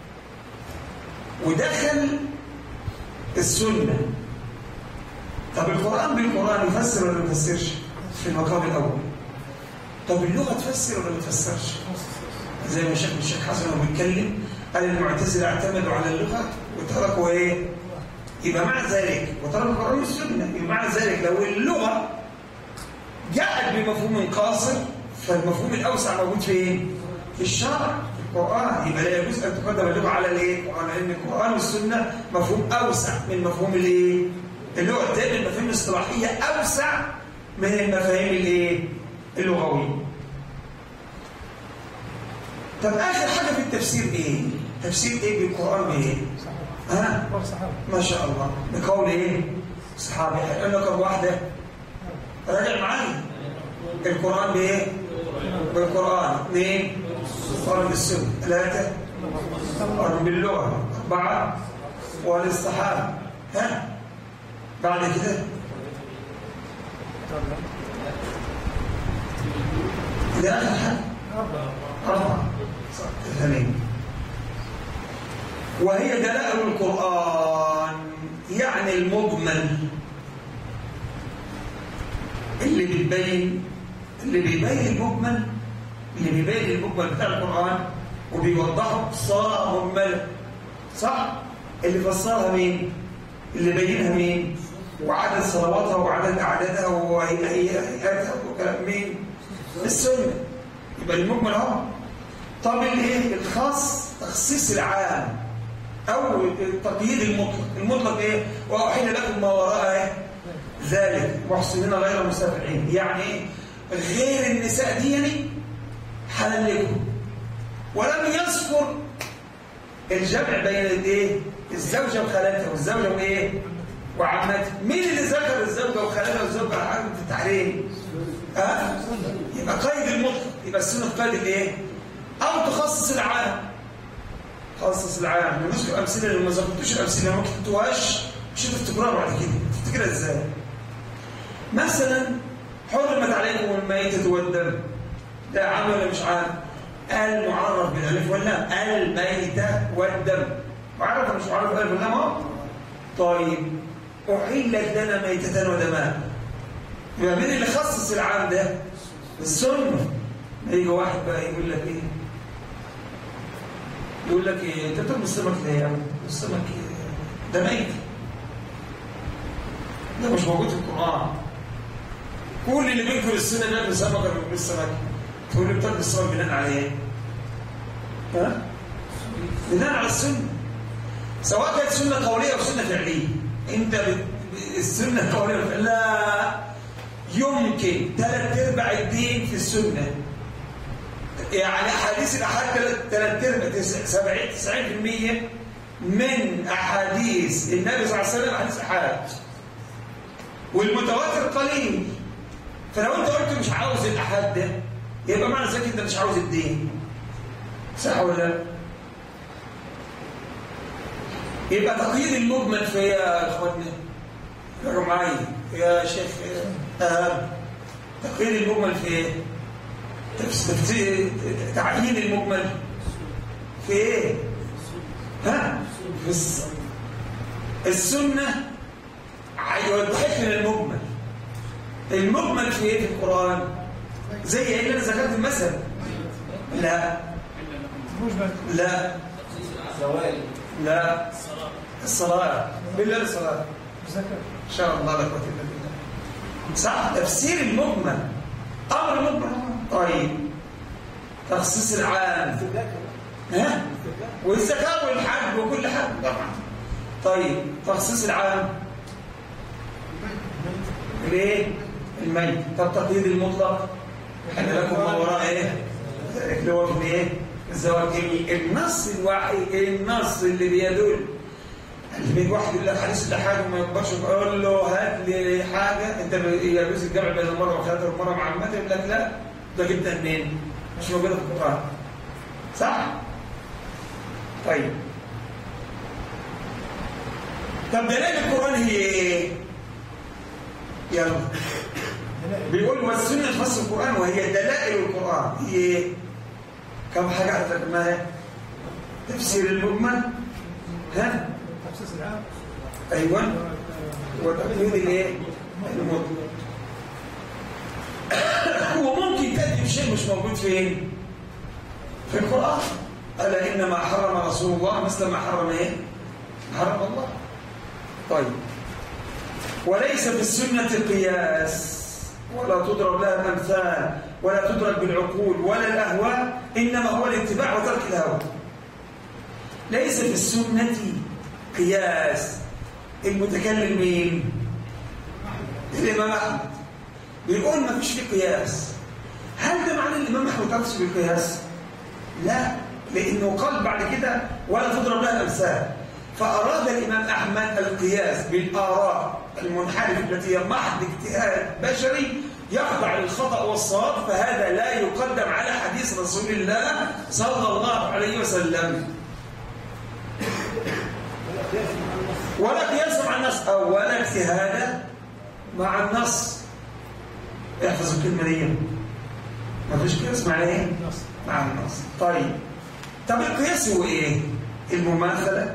ودخل السنة طب القرآن بالقرآن يفسر ولا ما يفسرش في المقام الأول طب اللغة تفسر ولا ما تفسرش زي ما الشيخ الشيخ حسن هو بيتكلم قال المعتزلة اعتمدوا على اللغة وتركوا ايه يبقى مع ذلك وتركوا القرآن والسنة يبقى مع ذلك لو اللغة جاءت بمفهوم قاصر فالمفهوم الأوسع موجود فين؟ في الشرع في القرآن يبقى لا يجوز أن تقدم اللغة على الايه؟ على أن القرآن والسنة مفهوم أوسع من مفهوم الايه؟ اللغة التانية المفاهيم الاصطلاحية أوسع من المفاهيم الايه؟ اللغوية طب آخر حاجة في التفسير إيه؟ تفسير إيه بالقرآن بإيه؟ ها؟ ما شاء الله بقول إيه؟ صحابي هيقول لك واحدة راجع معايا القرآن بإيه؟ بالقرآن اثنين قرآن بالسنة ثلاثة قرآن باللغة أربعة والاصطحاب ها؟ بعد كده ده آخر حاجة أربعة ثمانية وهي دلائل القرآن يعني المجمل اللي بيبين اللي بيبين المجمل اللي بيبين المجمل بتاع القرآن وبيوضحه صار مجمل صح؟ اللي فسرها مين؟ اللي بينها مين؟ وعدد صلواتها وعدد أعدادها وهيئاتها وكلام مين؟ السنة يبقى المجمل اهو طب الايه الخاص تخصيص العام او التقييد المطلق المطلق ايه واحل لكم ما وراء ايه ذلك محسنين غير مسافرين يعني ايه غير النساء دي يعني حلال لكم ولم يذكر الجمع بين الايه الزوجه وخالتها والزوجه وايه وعمتها مين اللي ذكر الزوجه وخالتها والزوجه على في التحريم ها أه؟ يبقى قيد المطلق يبقى السنه قيد الايه او تخصص العام تخصص العام نذكر امثله لو ما ذكرتوش الامثله ما كتبتوهاش مش هتفتكروها بعد كده تفتكرها ازاي مثلا حرمت عليكم الميتة والدم ده عام ولا مش عام قال معرف بالالف واللام الميتة والدم معرف مش معرف بالالف واللام اهو طيب احلت لنا ميتة ودمان يبقى مين اللي خصص العام ده السنه يجي واحد بقى يقول لك ايه يقول لك ايه انت بترمي السمك ليه يا عم السمك إيه؟ ده ميت ده مش موجود في القران كل اللي بينكر السنه بياكل سمك ولا بياكل السمك تقول لي بترمي السمك بناء على ايه؟ ها؟ بناء على السنه سواء كانت سنه قوليه او سنه فعليه انت بت... السنه القوليه لا يمكن ثلاث ارباع الدين في السنه يعني احاديث الاحاد ثلاث ارباع 70 90% من احاديث النبي صلى الله عليه وسلم احاديث احاد والمتواتر قليل فلو انت قلت مش عاوز الاحاد ده يبقى معنى ذلك انت مش عاوز الدين صح ولا لا يبقى تقييد المجمل في يا اخواننا يا معايا يا شيخ اهم تقييد المجمل في ايه تفسير تعيين المجمل في ايه ها في السنه يوضح لنا المجمل المجمل في ايه في القران زي ايه اللي انا ذكرت المثل لا لا لا الصلاة بالله الصلاة إن شاء الله لا قوة إلا بالله صح تفسير المجمل أمر مجمل طيب تخصيص العام ها والزكاة والحج وكل حاجة طبعا طيب تخصيص العام ليه الميت طب تقييد المطلق احنا لكم ما وراء ايه اللي هو في ايه الزواج النص الوحيد النص اللي بيدل اللي واحد يقول لك حديث حاجه ما يقدرش يقول له هات لي حاجه انت يجوز الجمع بين المره وخلاته المره مع عمته يقول لك لا ده جبتها منين؟ مش موجوده في القران صح؟ طيب طب دلائل القران هي ايه؟ يلا بيقول والسنه تفسر القران وهي دلائل القران هي ايه؟ كم حاجه عرفناها؟ تفسير المجمل ها؟ تخصيص العام ايوه وتقييد الايه المطلق وممكن تأتي بشيء مش موجود فين في القرآن ألا إنما حرم رسول الله مثل ما حرم إيه حرم الله طيب وليس في السنة قياس ولا تضرب لها الأمثال ولا تدرك بالعقول ولا الأهواء إنما هو الاتباع وترك الهوى ليس في السنة قياس المتكلم مين الإمام أحمد بيقول ما فيش فيه قياس هل ده معنى الإمام أحمد أقصد بالقياس لا لأنه قال بعد كده ولا تضرب لها الأمثال فأراد الإمام أحمد القياس بالآراء المنحرفة التي هي محض اجتهاد بشري يخضع للخطأ والصواب فهذا لا يقدم على حديث رسول الله صلى الله عليه وسلم ولا قياس مع النص أو ولا اجتهاد مع النص احفظ الكلمة دي ما فيش قياس مع ايه؟ مع النص طيب طب القياس هو ايه؟ المماثلة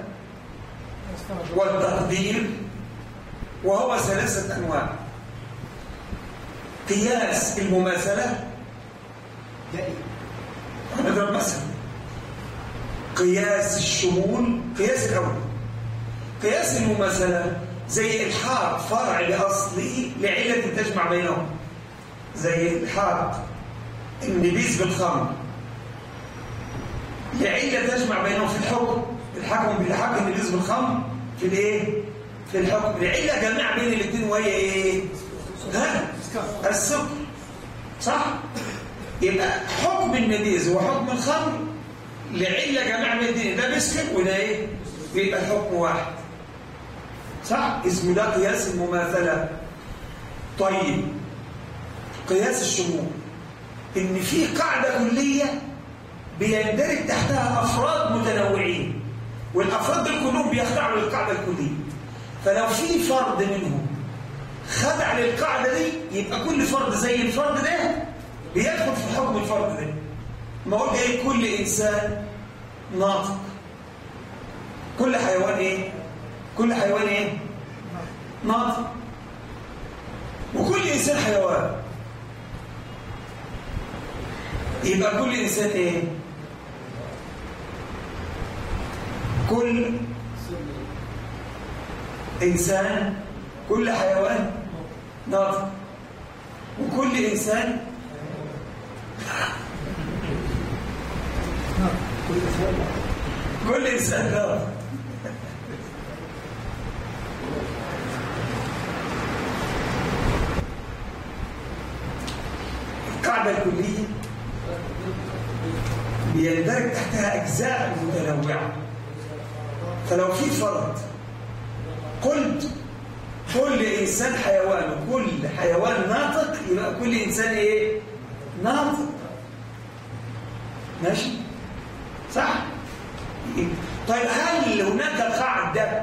والتقدير وهو ثلاثة أنواع قياس المماثلة هنضرب مثلا قياس الشمول قياس الأول قياس المماثلة زي إلحاق فرع لأصله لعلة تجمع بينهم زي إلحاق النبيذ بالخمر لعلة تجمع بينهم في الحكم الحكم بإلحاق النبيذ بالخمر في الإيه؟ في الحكم لعلة جمع بين الاثنين وهي إيه؟ ها؟ السكر صح؟ يبقى حكم النبيذ وحكم الخمر لعلة جمع بين الاثنين ده بيسكر وده إيه؟ يبقى الحكم واحد صح اسمه ده قياس المماثلة طيب قياس الشمول ان في قاعدة كلية بيندرج تحتها افراد متنوعين والافراد دول كلهم بيخضعوا للقاعدة الكلية فلو في فرد منهم خضع للقاعدة دي يبقى كل فرد زي الفرد ده بيدخل في حكم الفرد ده ما اقول ايه كل انسان ناطق كل حيوان ايه كل حيوان ايه ناطق وكل انسان حيوان يبقى كل انسان ايه كل انسان كل حيوان ناطق وكل انسان كل انسان ناطق القاعدة الكلية بيندرج تحتها أجزاء متنوعة فلو في فرد قلت كل إنسان حيوان وكل حيوان ناطق يبقى كل إنسان إيه؟ ناطق ماشي؟ صح؟ طيب هل هناك قاعدة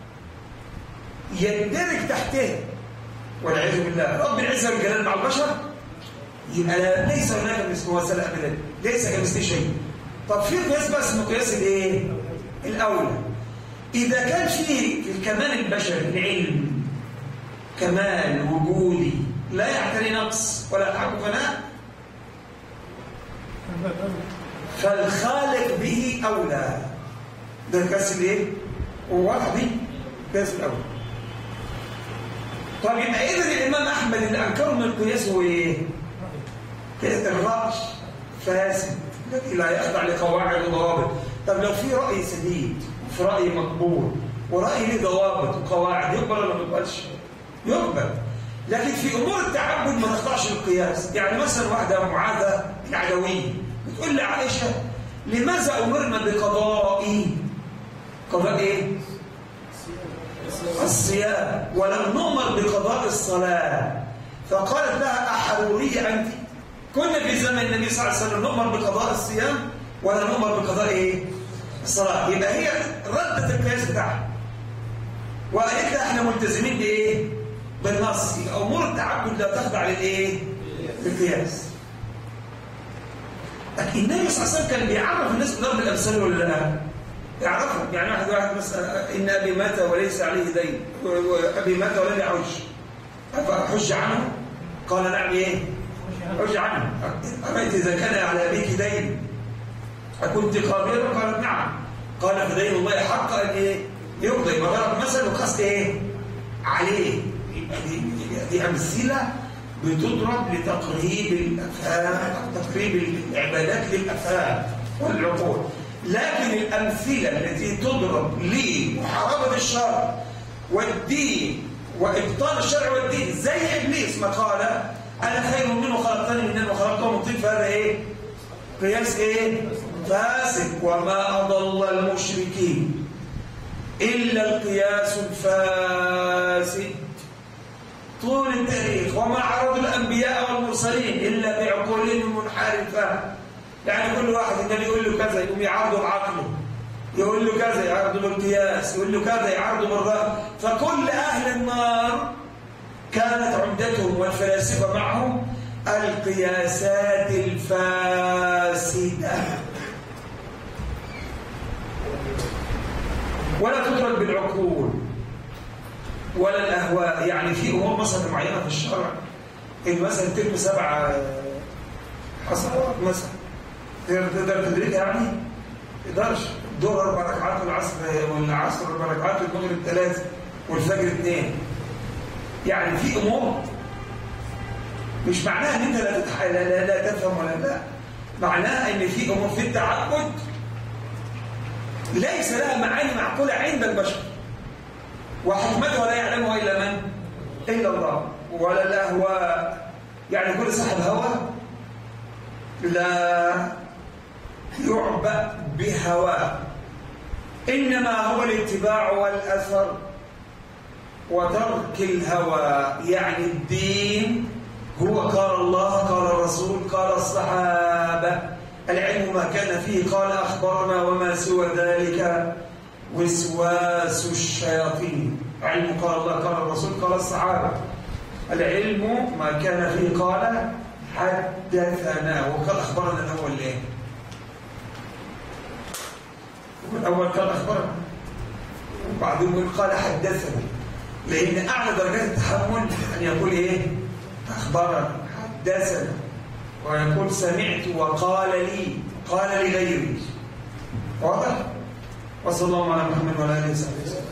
يندرج تحتها والعياذ بالله رب العزة والجلال مع البشر يبقى ليس هناك مثل وسل ابدا ليس كمثله شيء طب في قياس بقى اسمه قياس الايه الاولى اذا كان في في الكمال البشري العلم كمال وجودي لا يعتري نقص ولا حق فناء فالخالق به اولى ده القياس الايه وواضح دي القياس الاولى طب يبقى اذا الامام احمد اللي انكره من القياس هو ايه قياس الراي فاسد الذي لا يخضع لقواعد وضوابط طب لو في راي سديد وفي راي مقبول وراي له ضوابط وقواعد يقبل ولا ما يقبلش يقبل لكن في امور التعبد ما تخضعش للقياس يعني مثلا واحده معاذه العدويه بتقول لعائشه لماذا امرنا بقضاء قضاء ايه الصيام ولم نؤمر بقضاء الصلاة فقالت لها أحرورية أنت كنا في زمن النبي صلى الله عليه وسلم نؤمر بقضاء الصيام ولا نؤمر بقضاء إيه؟ الصلاة يبقى هي ردت القياس بتاعها وقالت لها احنا ملتزمين بإيه؟ بالنص أمور التعبد لا تخضع للإيه؟ للقياس لكن النبي صلى الله عليه وسلم كان بيعرف الناس بضرب الأمثال ولا لا؟ يعرفهم يعني واحد واحد مثلا ان ابي مات وليس عليه دين ابي مات ولم يحج فحج عنه قال نعم ايه حج عنه أرأيت إذا كان على أبيك دين أكنت قابلا قالت نعم قال فدين الله حق أن إيه يقضي وضرب مثل وخص إيه عليه دي, دي أمثلة بتضرب لتقريب الأفهام تقريب العبادات للأفهام والعقول لكن الأمثلة التي تضرب لمحاربة الشرع والدين وإبطال الشرع والدين زي إبليس ما قال أنا خير منه خلقتني من نار وخلقته من طين فهذا إيه؟ قياس إيه؟ فاسد وما أضل المشركين إلا القياس الفاسد طول التاريخ وما عرض الأنبياء والمرسلين إلا بعقولهم المنحرفة يعني كل واحد النبي يقول له كذا يقوم يعارضه بعقله يقول له كذا يعارضه بالقياس يقول له كذا يعارضه بالرأي فكل أهل النار كانت عمدتهم والفلاسفة معهم القياسات الفاسدة ولا تدرك بالعقول ولا الأهواء يعني في أمور مثلا معينة في الشرع إن مثلا ترمي سبع حصلات مثلا تقدر تدركها يعني؟ تقدرش دور أربع ركعات والعصر والعصر أربع ركعات والمغرب ثلاثة والفجر اثنين يعني في أمور مش معناها ان انت لا, تتح... لا, لا, لا تفهم ولا لا معناها ان في امور في التعبد ليس لها معاني معقوله عند البشر وحكمتها لا يعلمها الا من الا الله ولا الاهواء يعني كل صاحب هوى لا يعبأ بهواه انما هو الاتباع والاثر وترك الهوى يعني الدين هو قال الله قال الرسول قال الصحابة العلم ما كان فيه قال أخبرنا وما سوى ذلك وسواس الشياطين علم قال الله قال الرسول قال الصحابة العلم ما كان فيه قال حدثنا وقال أخبرنا الأول ليه الأول قال أخبرنا وبعدين قال حدثنا لأن أعلى درجات التحمل أن يقول إيه أخبرنا حدثنا ويقول سمعت وقال لي قال لغيري واضح وصلى الله على محمد وعلى اله وصحبه وسلم